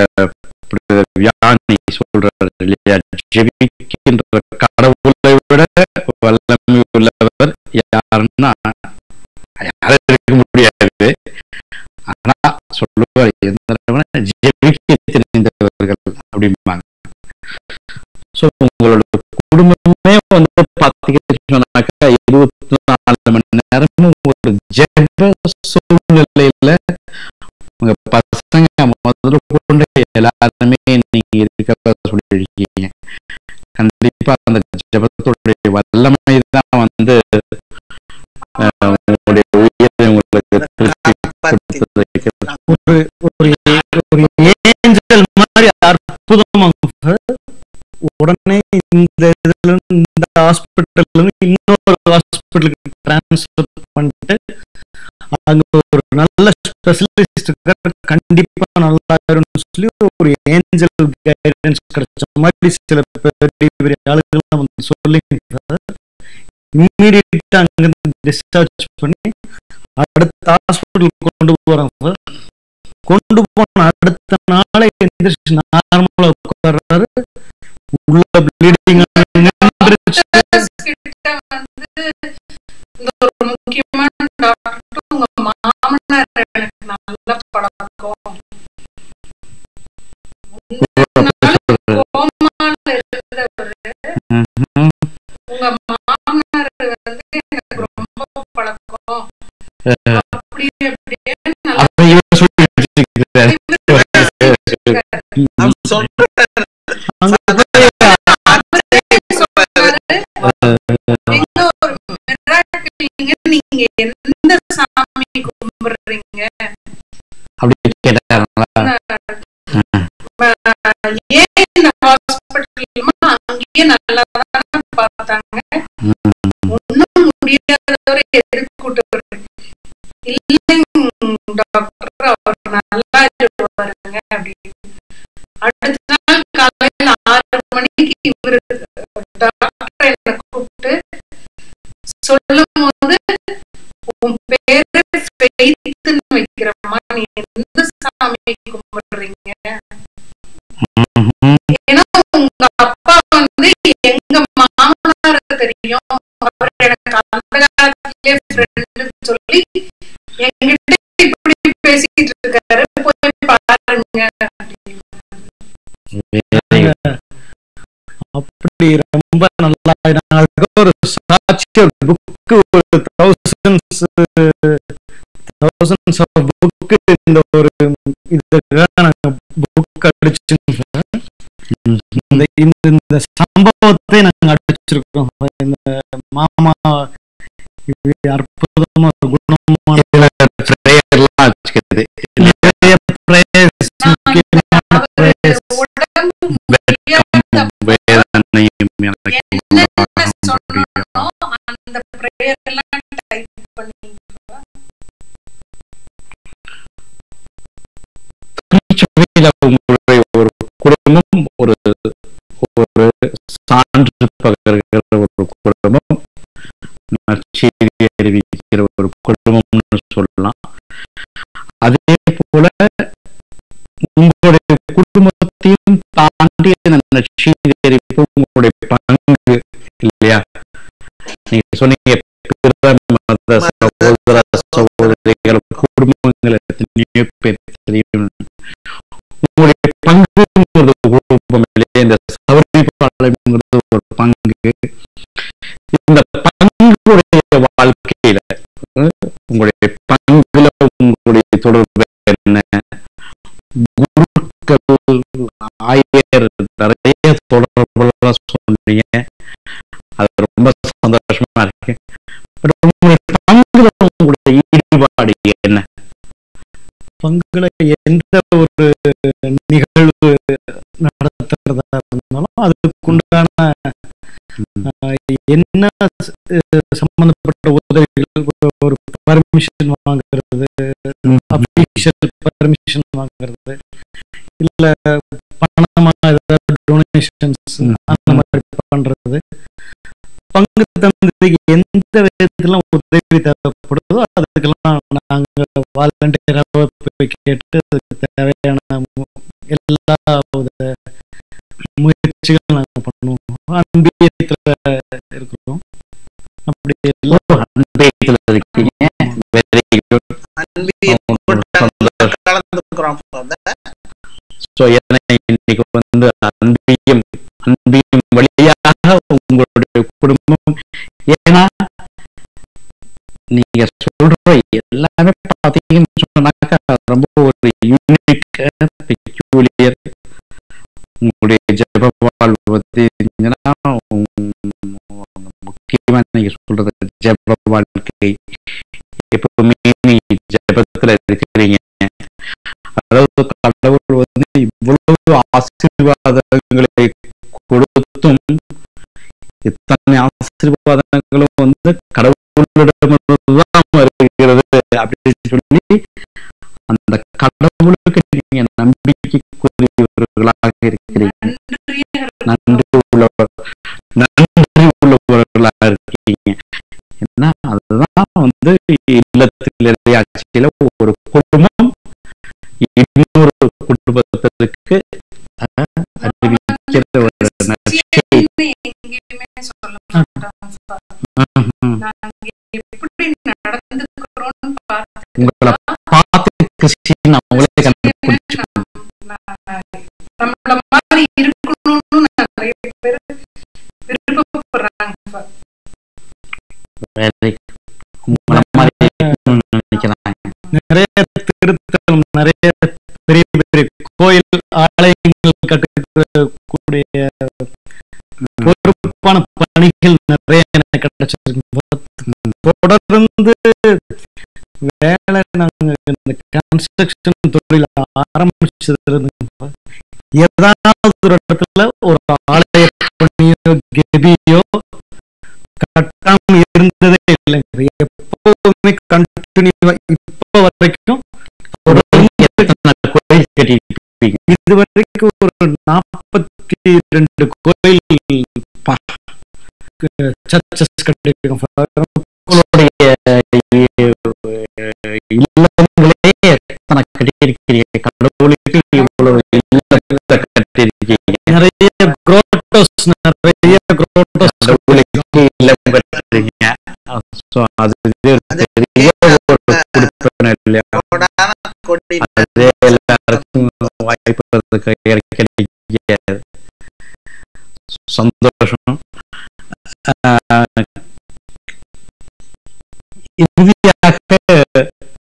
யானி சொல்றாரு இல்லையா ஜெபிக்கின்ற கடவுளை விட வல்லமை உள்ளவர் யாருன்னா யாரும் இருக்க முடியாது ஆனா சொல்லுவார் எந்த ஜெபிக்க தெரிந்தவர்கள் அப்படிம்பாங்க ஸோ உங்களோட குடும்பமே வந்து பார்த்தீங்கன்னு சொன்னாக்கா இருபத்தி நாலு மணி நேரமும் ஒரு ஜெப சூழ்நிலையில உங்க பசங்க முதல்ல கொண்டு எல்லாருமே நீங்க இருக்கிறத சொல்லியிருக்கீங்க கண்டிப்பா அந்த ஜெபத்துடைய வல்லமை தான் வந்து அஹ், உங்களுடைய உயிரை உங்களுக்கு திருப்பி காப்பாத்தி கொடுத்து வைக்கிறது. ஒரு ஒரு ஒரு ஏஞ்சல் மாதிரி அற்புதமாக உடனே இந்த இதுல இருந்து இந்த ஹாஸ்பிட்டல்ல இருந்து இன்னொரு ஹாஸ்பிட்டலுக்கு டிரான்ஸ்ஃபர் பண்ணிட்டு அங்க ஒரு நல்ல ஸ்பெஷலிஸ்ட் கண்டிப்பா நல்லா இருக்கும்னு சொல்லி ஒரு ஏஞ்சல் கைடன்ஸ் கிடைச்ச மாதிரி சில பெரிய பெரிய ஆளுகள்லாம் வந்து சொல்லி இம்மீடியட்டா அங்கிருந்து டிஸ்சார்ஜ் பண்ணி அடுத்த ஹாஸ்பிட்டல் கொண்டு போறாங்க கொண்டு போன அடுத்த நாளை எந்திரிச்சு நார்மலா உட்கார்றாரு உள்ள ப்ளீடிங் டாக்டர்ஸ் கிட்ட வந்து இந்த ஒரு முக்கியமான டாக்டர் உங்க மாமனார் எனக்கு நல்ல பழக்கம் கோமால இருந்தவரு உங்க மாமனார் வந்து எனக்கு ரொம்ப பழக்கம் அப்படி அப்படியே நல்லா அதை இவர் சொல்லி வச்சிருக்கிறாரு. அவர் சொல்றாரு அங்க சொல்றாரு எங்க ஒரு மிராக்கிள்ங்க நீங்க எந்த சாமி கும்பிடுறீங்க அப்படி கேட்டாங்களா அஹ் ஏன் இந்த ஹாஸ்பிட்டலுமா அங்கேயே நல்லா பார்த்தாங்க ஒண்ணும் முடியாதவரை எதுக்கு கூட்டு வர்றீங்க? இல்லைங்க டாக்டர் அவர் நல்லா இருப்பாருங்க அப்படின்னு அடுத்த நாள் காலையில ஆறு மணிக்கு இவரு டாக்டர் என்ன கூப்பிட்டு சொல்லும் போது உன் பேரு ஃபெய்த்னு வைக்கிறம்மா நீ எந்த சாமி கும்பிடுறீங்க ஏன்னா உங்க அப்பா வந்து எங்க மாமனார் தெரியும் அவர் எனக்கு அந்த காலத்திலே ஃப்ரெண்டு சொல்லி என்கிட்ட இப்படி பேசிட்டு இருக்காரு போய் பாருங்க அப்படின்னு. அப்படி ரொம்ப நல்லா நான் அதுக்கு ஒரு சாட்சி ஒரு புக்கு ஒரு தௌசண்ட்ஸ் தௌசண்ட்ஸ் ஆஃப் புக்கு இந்த ஒரு இதுக்காக நாங்கள் புக் அடிச்சுன்னு இந்த இந்த இந்த சம்பவத்தை நாங்கள் அடிச்சிருக்கோம் இந்த மாமா இது அற்புதமா குணமான பிரேயர்லாம் வச்சுக்கிறது நிறைய prayers, முக்கியமான அவரு prayers. உடம்பு வெட்கம் வேதனையும் எனக்கு என்னென்ன உண்டாக முடியும். சொன்னானோ அந்த prayer எல்லாம் டைப் பண்ணி திருச்சபையில உங்களுடைய ஒரு குடும்பம் ஒரு ஒரு சான்று பகர்கிற ஒரு குடும்பம் நற்செய்தி அறிவிக்கிற ஒரு குடும்பம்னு சொல்லலாம் அதே போல உங்களுடைய குடும்பத்தையும் தாண்டி அந்த நற்செய்தி அறிவிப்பு உங்களுடைய பங்கு இல்லையா நீங்க சொன்னீங்க பிற மத சகோதர சகோதரிகள் குடும்பங்கள் எத்தனையோ பேர் தெரியும் உங்களுடைய பங்கு ஒரு குடும்பம் இல்லையா இந்த சபரி பாளையம்ங்கிறது ஒரு பங்கு இந்த பங்கு உங்களுடைய பங்குல உங்களுடைய தொடர்பு என்ன குருக்கள் ஆயர் நிறைய தொடர்புலாம் சொன்னீங்க அது ரொம்ப சந்தோஷமா இருக்கு பட் உங்களுடைய பங்குல உங்களுடைய ஈடுபாடு என்ன பங்குல எந்த ஒரு நிகழ்வு நடத்துறதா இருந்தாலும் அதுக்குண்டான ஆஹ், என்ன அஹ், சம்பந்தப்பட்ட உதவிகள் ஒரு- ஒரு பர்மிஷன் வாங்குறது அபிஷியல் பர்மிஷன் வாங்குறது இல்ல பணமா ஏதாவது டொனேஷன்ஸ் அந்த மாதிரி பண்றது பங்கு தந்ததுக்கு எந்த விதத்துல உதவி தேவைப்படுதோ அதுக்கெல்லாம் நாங்க வாலண்டியராக போய் கேட்டு அதுக்கு தேவையான மு- எல்லா வித முயற்சிகள் நாங்க பண்ணுவோம் அன்பியத்துல இருக்கிறோம் அப்படி எல்லாம் அன்பேயத்துல இருக்கீங்க வெரி குட் அன்பின் கூட்டங்கள் கலந்துக்கிறோம் father. ஸோ என்னை இன்னைக்கு வந்து அன்பியும் அன்பியும் வழியாக உங்களுடைய குடும்பம் ஏன்னா நீங்க சொல்ற எல்லாமே பார்த்தீங்கன்னு சொன்னாக்கா ரொம்ப ஒரு யூனிக் பெக்யூலியர் உங்களுடைய ஜெப வாழ்வு பத்தி இருந்தீங்கன்னா, உம், முக்கியமா நீங்க சொல்றது ஜெப வாழ்க்கை எப்பவுமே நீ ஜெபத்துல இருக்கிறீங்க அதாவது கடவுள் வந்து இவ்வளவு ஆசீர்வாதங்களை கொடுத்தும் இத்தனை ஆசீர்வாதங்களும் வந்து கடவுளிடமிருந்துதான் வருகிறது அப்படின்னு சொல்லி அந்த கடவுளுக்கு நீங்க நம்பிக்கைக்குரியவர்களாக இருக்கிறீங்க நன்றி உள்ளவர் நன்றி உள்ளவர்களாக இருக்கீங்க ஏன்னா அதுதான் வந்து இல்லத்தில் இறையாட்சியில ஒரு குடும்பம் இன்னொரு குடும்பத்திற்கு அஹ், அறிவிக்கிற ஒரு நற்செய்தி. எங்கேயுமே சொல்ல மாட்டாங்க ம்ஹும். நாங்க எப்படி நடந்துக்கிறோம்னு பார்த்து உங்களை பார்த்து கிறிஸ்டின் அவங்களே கண்டுபிடிச்சு நம்மள மாதிரி இருக்கணும்னு நிறைய பேர் விருப்பப்படுறாங்க very உங்களை மாதிரி இருக்கணும்னு நினைக்கிறாங்க நிறைய திருத்தலம் நிறைய பெரிய பெரிய கோயில் ஆலயங்கள் கட்டக்கூடிய பொறுப்பான பணிகள் நிறைய எனக்கு கிடைச்சிருக்கு தொடர்ந்து வேலை நாங்க இந்த கன்ஸ்ட்ரக்ஷன் தொழில் ஆரம்பிச்சதுல இருந்து ஏதாவது ஒரு இடத்துல ஒரு ஆலய பணியோ கெபியோ கட்டாம இருந்ததே இல்லைங்க எப்பவுமே கண்டினியூவா இப்போ வரைக்கும் தொடர்ந்து எத்தனை கோயில் கட்டியிருப்பீங்க இது வரைக்கும் ஒரு நாற்பத்தி ரெண்டு கோயில் சர்ச்சஸ் கட்டிருக்கோம் உங்களுடைய அஹ், இல்லங்களே எத்தனை கட்டியிருக்கிறீங்க கடவுளுக்கு இவ்வளவு இல்லங்களை கட்டியிருக்கீங்க நிறைய குரோட்டோஸ் நிறைய குரோட்டோஸ் கடவுளுக்கு இல்லம் கட்டுறீங்க ஸோ அது ஒரு பெரிய ஒரு கொடுப்பன இல்லையா கோடான கொடி அதே எல்லாருக்கும் வாய்ப்பு கிடைக்க சந்தோஷம் ஆஹ் இறுதியாக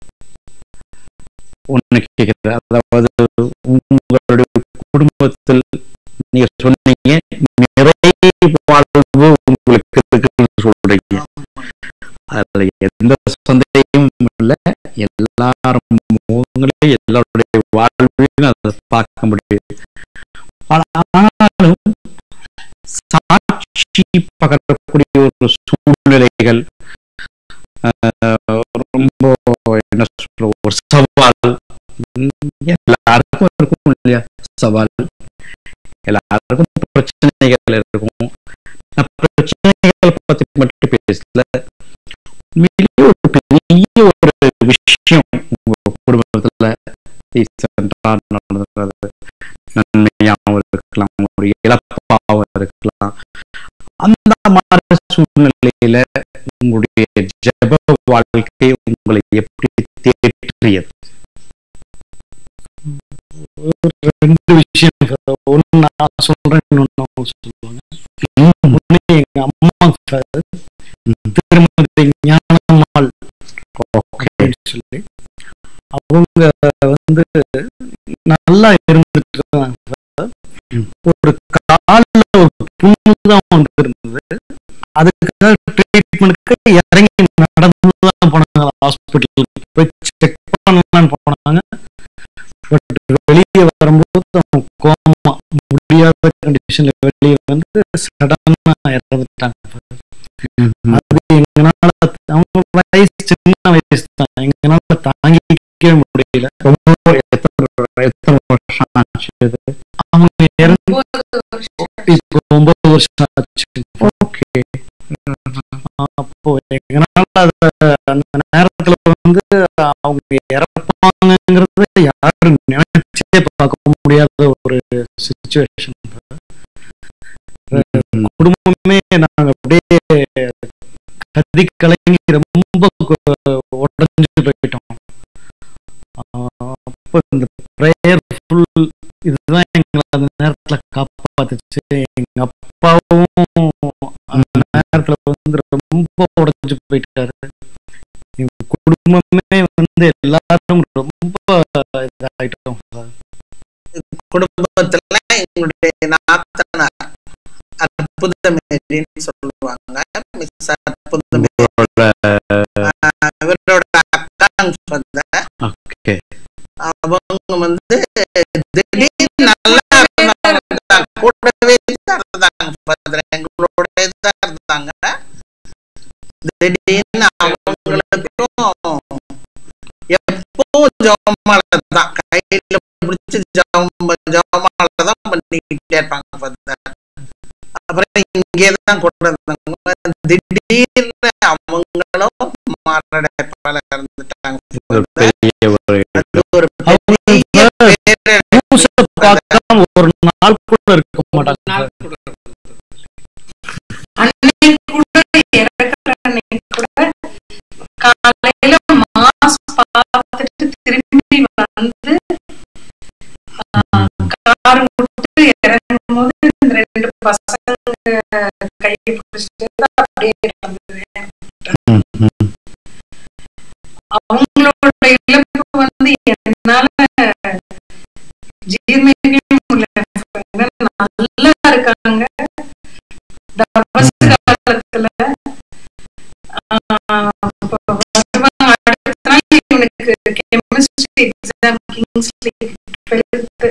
ஒண்ணு கேட்கிறேன் அதாவது உங்களுடைய குடும்பத்தில் நீங்க சொன்னீங்க நிறைய வாழ்வு உங்களுக்கு இருக்குன்னு சொல்றீங்க அதுல எந்த சந்தேகமும் இல்லை எல்லாரும் முகங்களையும் எல்லாருடைய வாழ்வையும் அதை பார்க்க முடியுது ஆனா- ஆனாலும் சாட்சி பகரக்கூடிய ஒரு சூழ்நிலைகள் ஆஹ், ரொம்ப என்ன சொல்ற ஒரு சவால் உம், எல்லாருக்கும் இருக்கும் இல்லையா சவால் எல்லாருக்கும் பிரச்சனைகள் இருக்கும் நான் பிரச்சனைகள் பத்தி மட்டும் பேசல உண்மையிலேயே ஒரு பெரிய ஒரு விஷயம் உங்க குடும்பத்துல ரீசெண்டா நடந்தது நன்மையாகவும் இருக்கலாம் ஒரு இழப்பாகவும் இருக்கலாம் அந்த மாதிரி சூழ்நிலையில உங்களுடைய ஜெப வாழ்க்கை உங்களை எப்படி தேற்றியது ரெண்டு விஷயம் ஒண்ணு நான் சொல்றேன் இன்னொன்னு அவங்க சொல்லுவாங்க ஒண்ணு எங்க அம்மா திருமதி ஞானம்மாள் சொல்லி அவங்க வந்து நல்லா இருந்துட்டு இருந்தாங்க ஒரு காலில் ஒரு புண்ணு தான் வந்து இருந்தது அதுக்காக ட்ரீட்மெண்ட்டுக்கு இறங்கி நடந்து தான் போனாங்க ஹாஸ்பிட்டலுக்கு போய் செக் பண்ணலான்னு போனாங்க பட் வெளியே வரும்போது அவங்க கோமா முடியாத கண்டிஷன்ல வெளியே வந்து சடனா இறந்துட்டாங்க அது எங்கனால அவங்க வயசு சின்ன வயசு தான் எங்கனால தாங்கிக்கவே முடியல ரொம்ப எத்தனை எத்தனை வருஷம் ஆச்சு இது அவங்க இறந்து ஒன்பது வருஷம் இப்போ ஒன்பது வருஷம் ஆச்சு ஓகே அப்போ எங்கனால அத அந்த நேரத்துல வந்து அவங்க இறப்பாங்கிறத யாரும் நினைச்சே பார்க்க முடியாத ஒரு சுச்சுவேஷன் குடும்பமே நாங்க அப்படியே கதி கலங்கி ரொம்ப கு- உடைஞ்சு போயிட்டோம் ஆஹ் அப்போ இந்த ப்ரேயர் ஃபுல் இதுதான் எங்களை அந்த நேரத்துல காப்பாத்துச்சு எங்க அப்பாவும் அந்த நேரத்துல வந்து ரொம்ப உடைஞ்சு போயிட்டாரு எங்க குடும்பமே வந்து எல்லாரும் ரொம்ப இதாயிட்டோம் குடும்பத்துல எங்களுடைய நாத்தனார் அற்புதமேரின்னு சொல்லுவாங்க மிஸ் அற்புதமேரி ஆஹ் இவரோட அக்காங்க வந்து ஓகே அவங்க வந்து திடீர்னு நல்லா இருந்தாங்க கூடவே தான் இருந்தாங்க father. எங்களோட தான் இருந்தாங்க திடீர்னு அவங்களுக்கும் எப்பவும் ஜோமால தான் கையில பிடிச்சி ஜோம் ஜோமால தான் பண்ணிக்கிட்டே இருப்பாங்க father. அப்புறம் இங்கே தான் கொண்டு வந்தாங்க திடீர்னு அவங்களும் மாரடைப்பால இறந்துட்டாங்க ஒரு father. பெரிய ஒரு அது ஒரு அவங்க பெரிய பேரழிவு. நியூஸ பார்க்காம ஒரு நாள் கூட இருக்க மாட்டாங்க அன்னைக்கு கூட இறக்குற அன்னைக்கு கூட காலையில மாஸ் பார்த்துட்டு திரும்பி வந்து கார் விட்டு இறங்கும் போது இந்த ரெண்டு பசங்க கையை பிடிச்சிட்டு அப்படியே இருந்தது அவங்களோட இழப்பு வந்து என்னால ஜீர்ணிக்கவே முடியல நல்லா இருக்காங்க தபசு காலத்துல ஆஹ் அப்போ வருவாங்க. அடுத்த நாள் இவனுக்கு chemistry exam கிங்ஸ்லி டுவெல்த்து.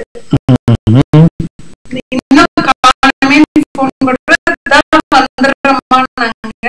இன்னும் காலமே phone பண்ற, "இதா வந்துடுறேம்மான்னாங்க."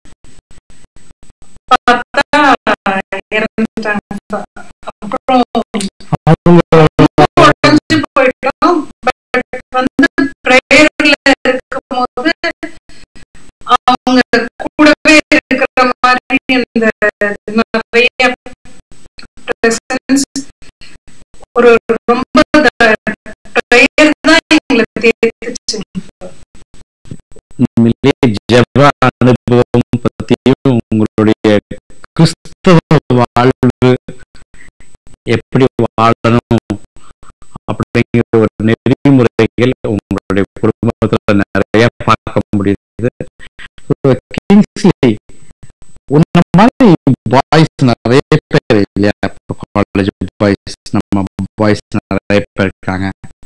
பார்த்தா இறந்துட்டாங்க. அப்புறம் அவங்க உடைஞ்சு போயிட்டோம் பட் வந்து பிரேயர்ல இருக்கும்போது அவங்க கூடவே இருக்கிற மாதிரி இந்த நிறைய presence ஒரு ரொம்ப பிரேயர் தான் எங்களை தேர்த்துச்சு உண்மையிலே ஜெப அனுபவம் பத்தியும் உங்களுடைய கிறிஸ்தவ வாழ்வு எப்படி வாழணும் அப்படிங்கிற ஒரு நெறிமுறைகள் உங்களுடைய குடும்பத்துல நிறைய பார்க்க முடியுது கிங்ஸ்லி உன்ன மாதிரி பாய்ஸ் நிறைய பேர் இல்லையா காலேஜ் பாய்ஸ் நம்ம பாய்ஸ் நிறைய பேர் இருக்காங்க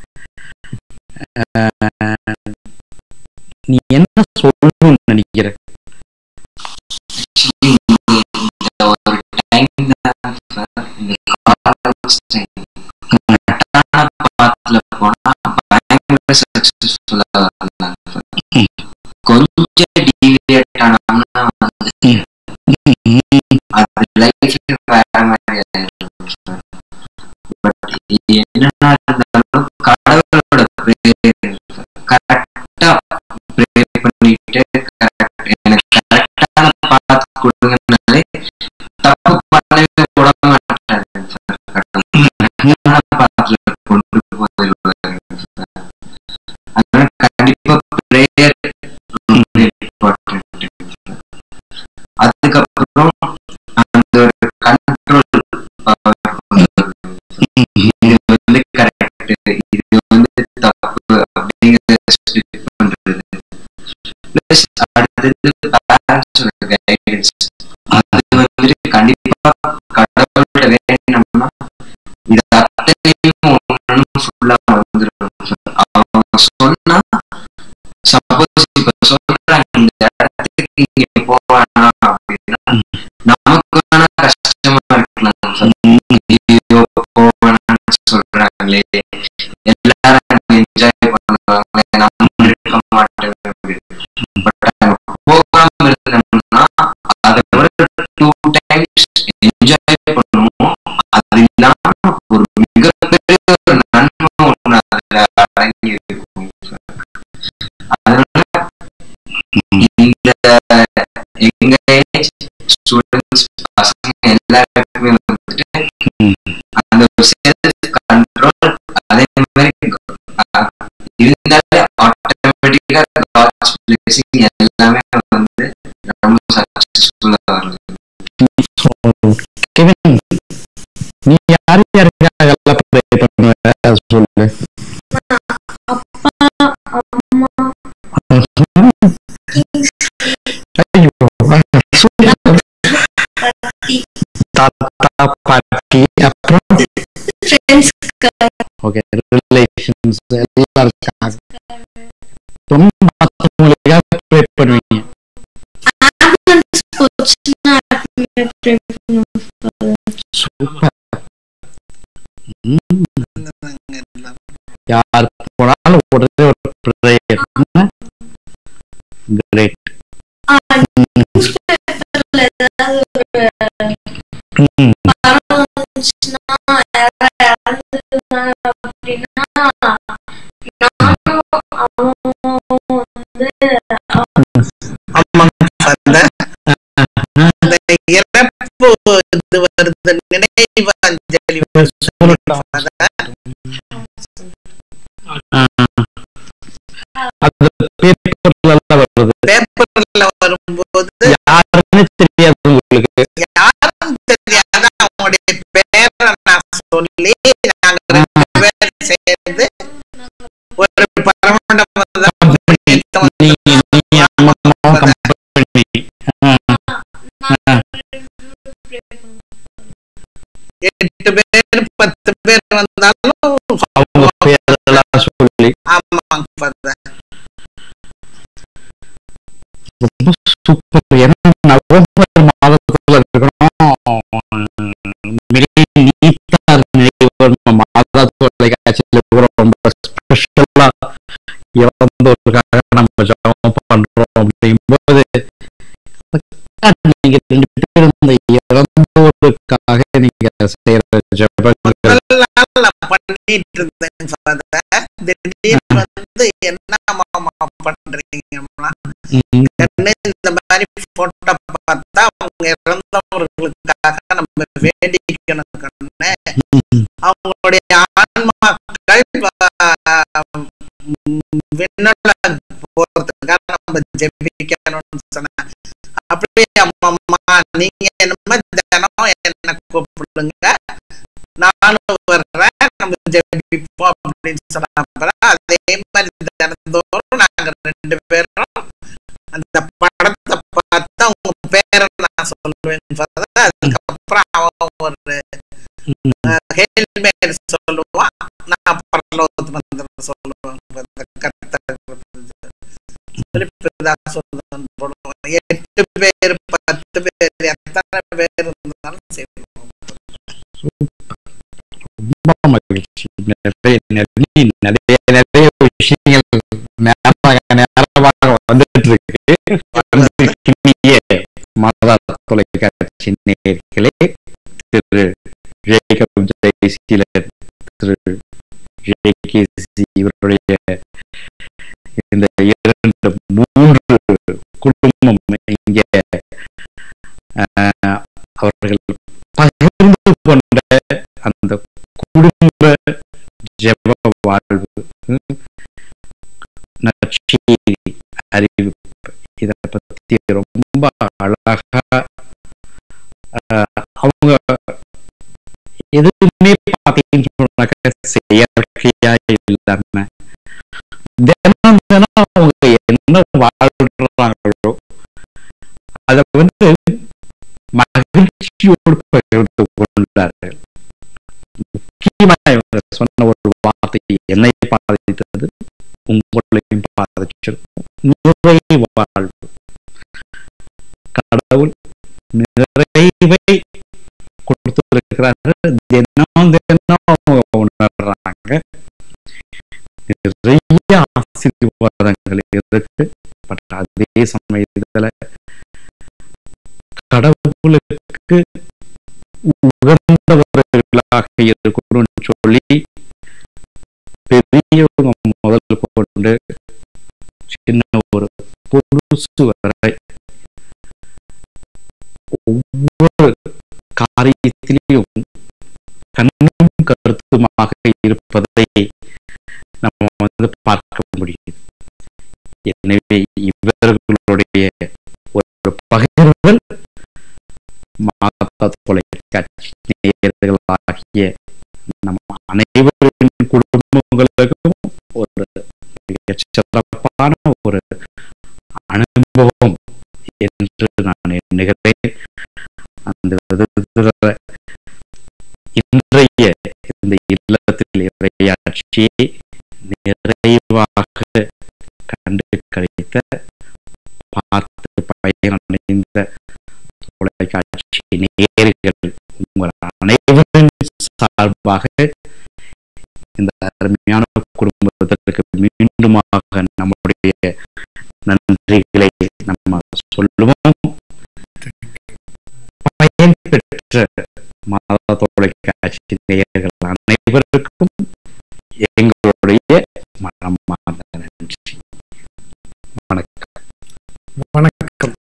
அஹ், நீ என்ன சொல்லணும்னு நினைக்கிற இந்த ஒரு டைம் தான் சார் இந்த காலேஜ் டைம் கரெக்டான பாத்துல போனா பயங்கர சக்சஸ்ஃபுல்லா இருந்தாங்க சார் கொஞ்சம் டீவியேட் ஆனோம்னா வந்து அது லைஃப்ல வேற மாதிரி ஆயிடும் சார் பட் என்னன்னா இருந்தாலும் கடவுளோட பிரேயர் கரெக்டா ப்ரே பண்ணிட்டு கரெக்ட் எனக்கு கரெக்டான பாத்து கொடுங்கனாலே தப்பு பண்ணவே விட மாட்டாரு சார் கரெக்டான பாத்துல கொண்டு போயிடுவாரு சார் அதனால கண்டிப்பா பிரேயர் இம்பார்ட்டன்ட் அதுக்கப்புறம் அந்த ஒரு கண்ட்ரோல் இது வந்து கரெக்ட் இது வந்து தப்பு அப்படிங்கறத ஸ்பிட் பண்றது பிளஸ் அடுத்தது பேரண்ட்ஸோட கைடன்ஸ் அது வந்துட்டு கண்டிப்பா கடவுள் இங்க போவேனா அப்படின்னா நமக்கு வேணா கஷ்டமா இருக்கலாம் சார் ஐயோ போவேனான்னு சொல்றாங்களே எல்லாரும் என்ஜாய் பண்ணுவாங்களே நம்ம இருக்க மாட்டேன் பட் அங்க போகாம இருந்தோம்னா அதை விட டூ டைம்ஸ் என்ஜாய் பண்ணுவோம் அது இல்லாம ஒரு மிகப்பெரிய ஒரு நன்மை ஒண்ணு அதுல அடங்கி இருக்கும் sir. அதனால இந்த எங்க ஏஜ் ஸ்டூடெண்ட்ஸ் பசங்க எல்லாருக்குமே வந்துட்டு அந்த ஒரு செல்ஃப் கண்ட்ரோல் அதே மாதிரி அஹ், இருந்தாலே ஆட்டோமேட்டிக்கா காட்ஸ் பிளேசிங் எல்லாமே வந்து ரொம்ப சக்சஸ்ஃபுல்லா வருது கெவின் நீ யார் யாருக்காக எல்லாம் ப்ரே பண்ணுவ அது சொல்லு அப்பா அம்மா ஐயோ சொல்லு. பாட்டி தாத்தா பாட்டி அப்புறம் ஃப்ரெண்ட்ஸ்க்கு ஓகே ரிலேஷன்ஸ் எல்லாம் இருக்காங்க ரொம்ப மற்றவங்களுக்காக ப்ரே பண்ணுவீங்க ஆம்புலன்ஸ் போச்சுன்னா ப்ரே பண்ணுவோம் சூப்பர் யார் போனாலும் உடனே ஒரு ப்ரேயர் கிரேட் நியூஸ் பேப்பர்ல ஏதாவது ஒரு படம் வந்துச்சுன்னா யாராவது இறந்துட்டாங்க அப்படின்னா நானும் அவனும் வந்து ஆமாங்க father. அந்த இறப்பு இது வருது நினைவு அஞ்சலி சொல்லட்டா father. அது பேப்பர்ல எல்லாம் வருது பேப்பர்ல வரும்போது யாருன்னு தெரியாது உங்களுக்கு யாரும் தெரியாத அவங்களுடைய பேரை நான் சொல்லி நாங்க ரெண்டு பேர் சேர்ந்து ஒரு பரமண்டம் நீ நீ அம்மாவும் கம்பெனி எட்டு பேர் பத்து பேர் வந்தாலும் அவங்க பேரெல்லாம் சொல்லி ஆமாங்க father. ரொம்ப சூப்பர் ஏன்னா நவம்பர் மாதத்துல இருக்கணும் மிக நீட்டா இருக்கு மாதா தொலைக்காட்சியில கூட ரொம்ப ஸ்பெஷலா இறந்தோருக்காக நம்ம ஜபம் பண்றோம் அப்படிங்கும்போது நீங்க ரெண்டு பேரும் இந்த இறந்தோருக்காக நீங்க செய்யற ஜபங்கள் முதல் நாள் நான் பண்ணிட்டு இருந்தேன் father. திடீர்னு வந்து என்ன மாமா பண்றீங்கன்னா ம், கண்ணு இந்த மாதிரி போட்டோ பார்த்தா அவங்க இறந்தவர்களுக்காக நம்ம வேண்டிக்கணும் கண்ணு ம், அவங்களுடைய ஆன்மாக்கள் ஆஹ், விண்ணுல போறதுக்காக நம்ம ஜெபிக்கணும்னு சொன்னேன் அப்படியே அம்மா நீங்க என்னமா தினம் என்ன கூப்பிடுங்க நானும் வர்றேன் நம்ம ஜெபிப்போம் அப்படின்னு சொன்ன அப்புறம் அதே மாதிரி தினந்தோறும் நாங்க ரெண்டு பேரும் அந்த படத்தை பார்த்து அவங்க பேரை நான் சொல்லுவேன் father. அதுக்கப்புறம் அவன் ஒரு ஹேல்மேல் சொல்லுவான் நான் பரலோகத்து மந்திரம் சொல்லுவேன் father. கர்த்தர் திருப்பிதான் சொல்லுவேன் போடுவோம் எட்டு பேர் பத்து பேர் எத்தனை பேர் இருந்தாலும் செய்வோம் ரொம்ப மகிழ்ச்சி நிறைய நிறைய நிறைய நிறைய விஷயங்கள் நேரமாக நேரமாக வந்துட்டு இருக்கு வந்திருக்கிய மாதா தொலைக்காட்சி நேயர்களே திரு ஜேகப் ஜெயசீலன் திரு ஜேகேசி இவருடைய இந்த இரண்டு மூன்று குடும்பம் இங்கே ஆஹ், அவர்கள் பகிர்ந்து கொண்ட அந்த குடும்ப ஜெப வாழ்வு ம், நற்செய்தி அறிவிப்பு இத பத்தி ரொம்ப அழகா ஆஹ், அவங்க எதுவுமே பார்த்தீங்கன்னு சொன்னாக்க செயற்கையா இல்லாம தினம் தினம் அவங்க என்ன வாழ்றாங்களோ அத வந்து மகிழ்ச்சியோடு பகிர்ந்து கொண்டார்கள் முக்கியமா இவங்க சொன்ன ஒரு வார்த்தை என்னை பாதித்தது உங்களையும் பாதிச்சிருக்கும் நிறை வாழ்வு கடவுள் நிறைவை கொடுத்திருக்கிறார்கள் தினம் தினம் அவங்க உணர்றாங்க நிறைய ஆசீர்வாதங்கள் இருக்கு பட் அதே சமயத்துல கடவுளுக்கு உகந்தவர்களாக இருக்கணும்னு சொல்லி பெரியவங்க முதல் கொண்டு சின்ன ஒரு புதுசு வரை ஒவ்வொரு காரியத்திலையும் கண்ணும் கருத்துமாக இருப்பதை நம்ம வந்து பார்க்க முடியுது எனவே இவர்களுடைய ஒரு பகிர்வுகள் மாதா தொலைக்காட்சி நேயர்களாகிய நம்ம அனைவரின் குடும்பங்களுக்கும் ஒரு மிகச் சிறப்பான ஒரு அனுபவம் என்று நான் எண்ணுகிறேன் அந்த விதத்துல இன்றைய இந்த இல்லத்தில் இறையாட்சியை நிறைவாக கண்டு கழித்த பார்த்து பயனடைந்த தொலைக்காட்சி நேயர்கள் உங்கள் அனைவரின் சார்பாக இந்த அருமையான குடும்பத்திற்கு மீண்டுமாக நம்முடைய நன்றிகளை நம்ம சொல்லுவோம் பயன் பெற்ற மாதா தொலைக்காட்சி நேயர்கள் அனைவருக்கும் எங்களுடைய மனமார்ந்த நன்றி வணக்கம் வணக்கம்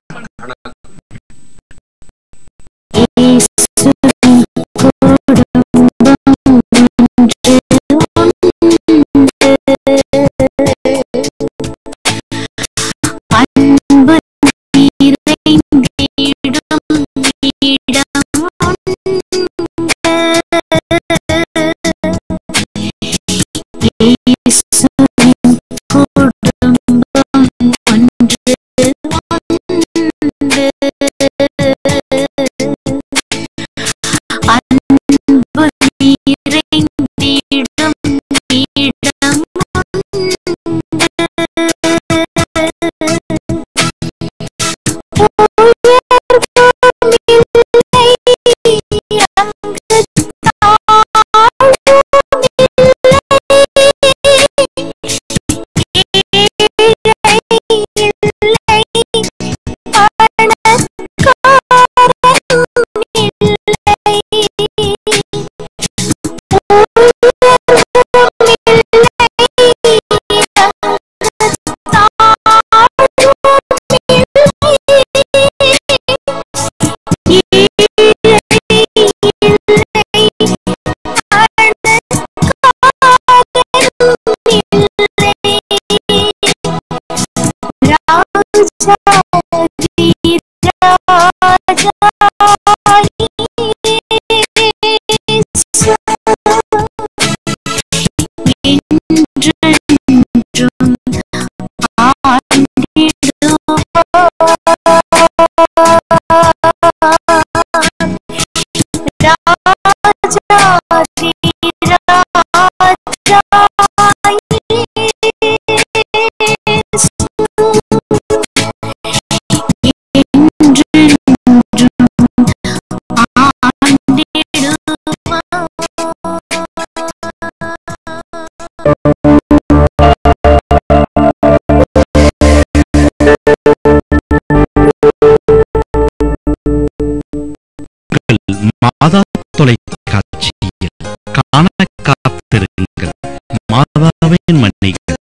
மாதா தொலைக்காட்சியில் காண காத்திருங்கள் மாதாவின் மன்னிகள்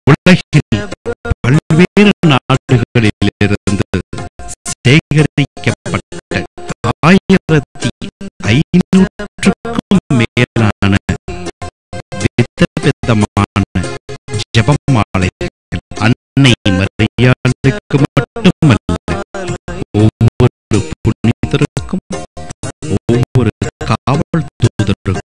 உலகில் பல்வேறு நாடுகளிலிருந்து சேகரிக்கப்பட்ட ஆயிரத்தி ஐநூற்றுக்கும் மேலான வித விதமான ஜபமாலைகள் அன்னை மரியாளுக்கு மட்டுமல்ல ஒவ்வொரு புனிதருக்கும் ஒவ்வொரு காவல் தூதருக்கும்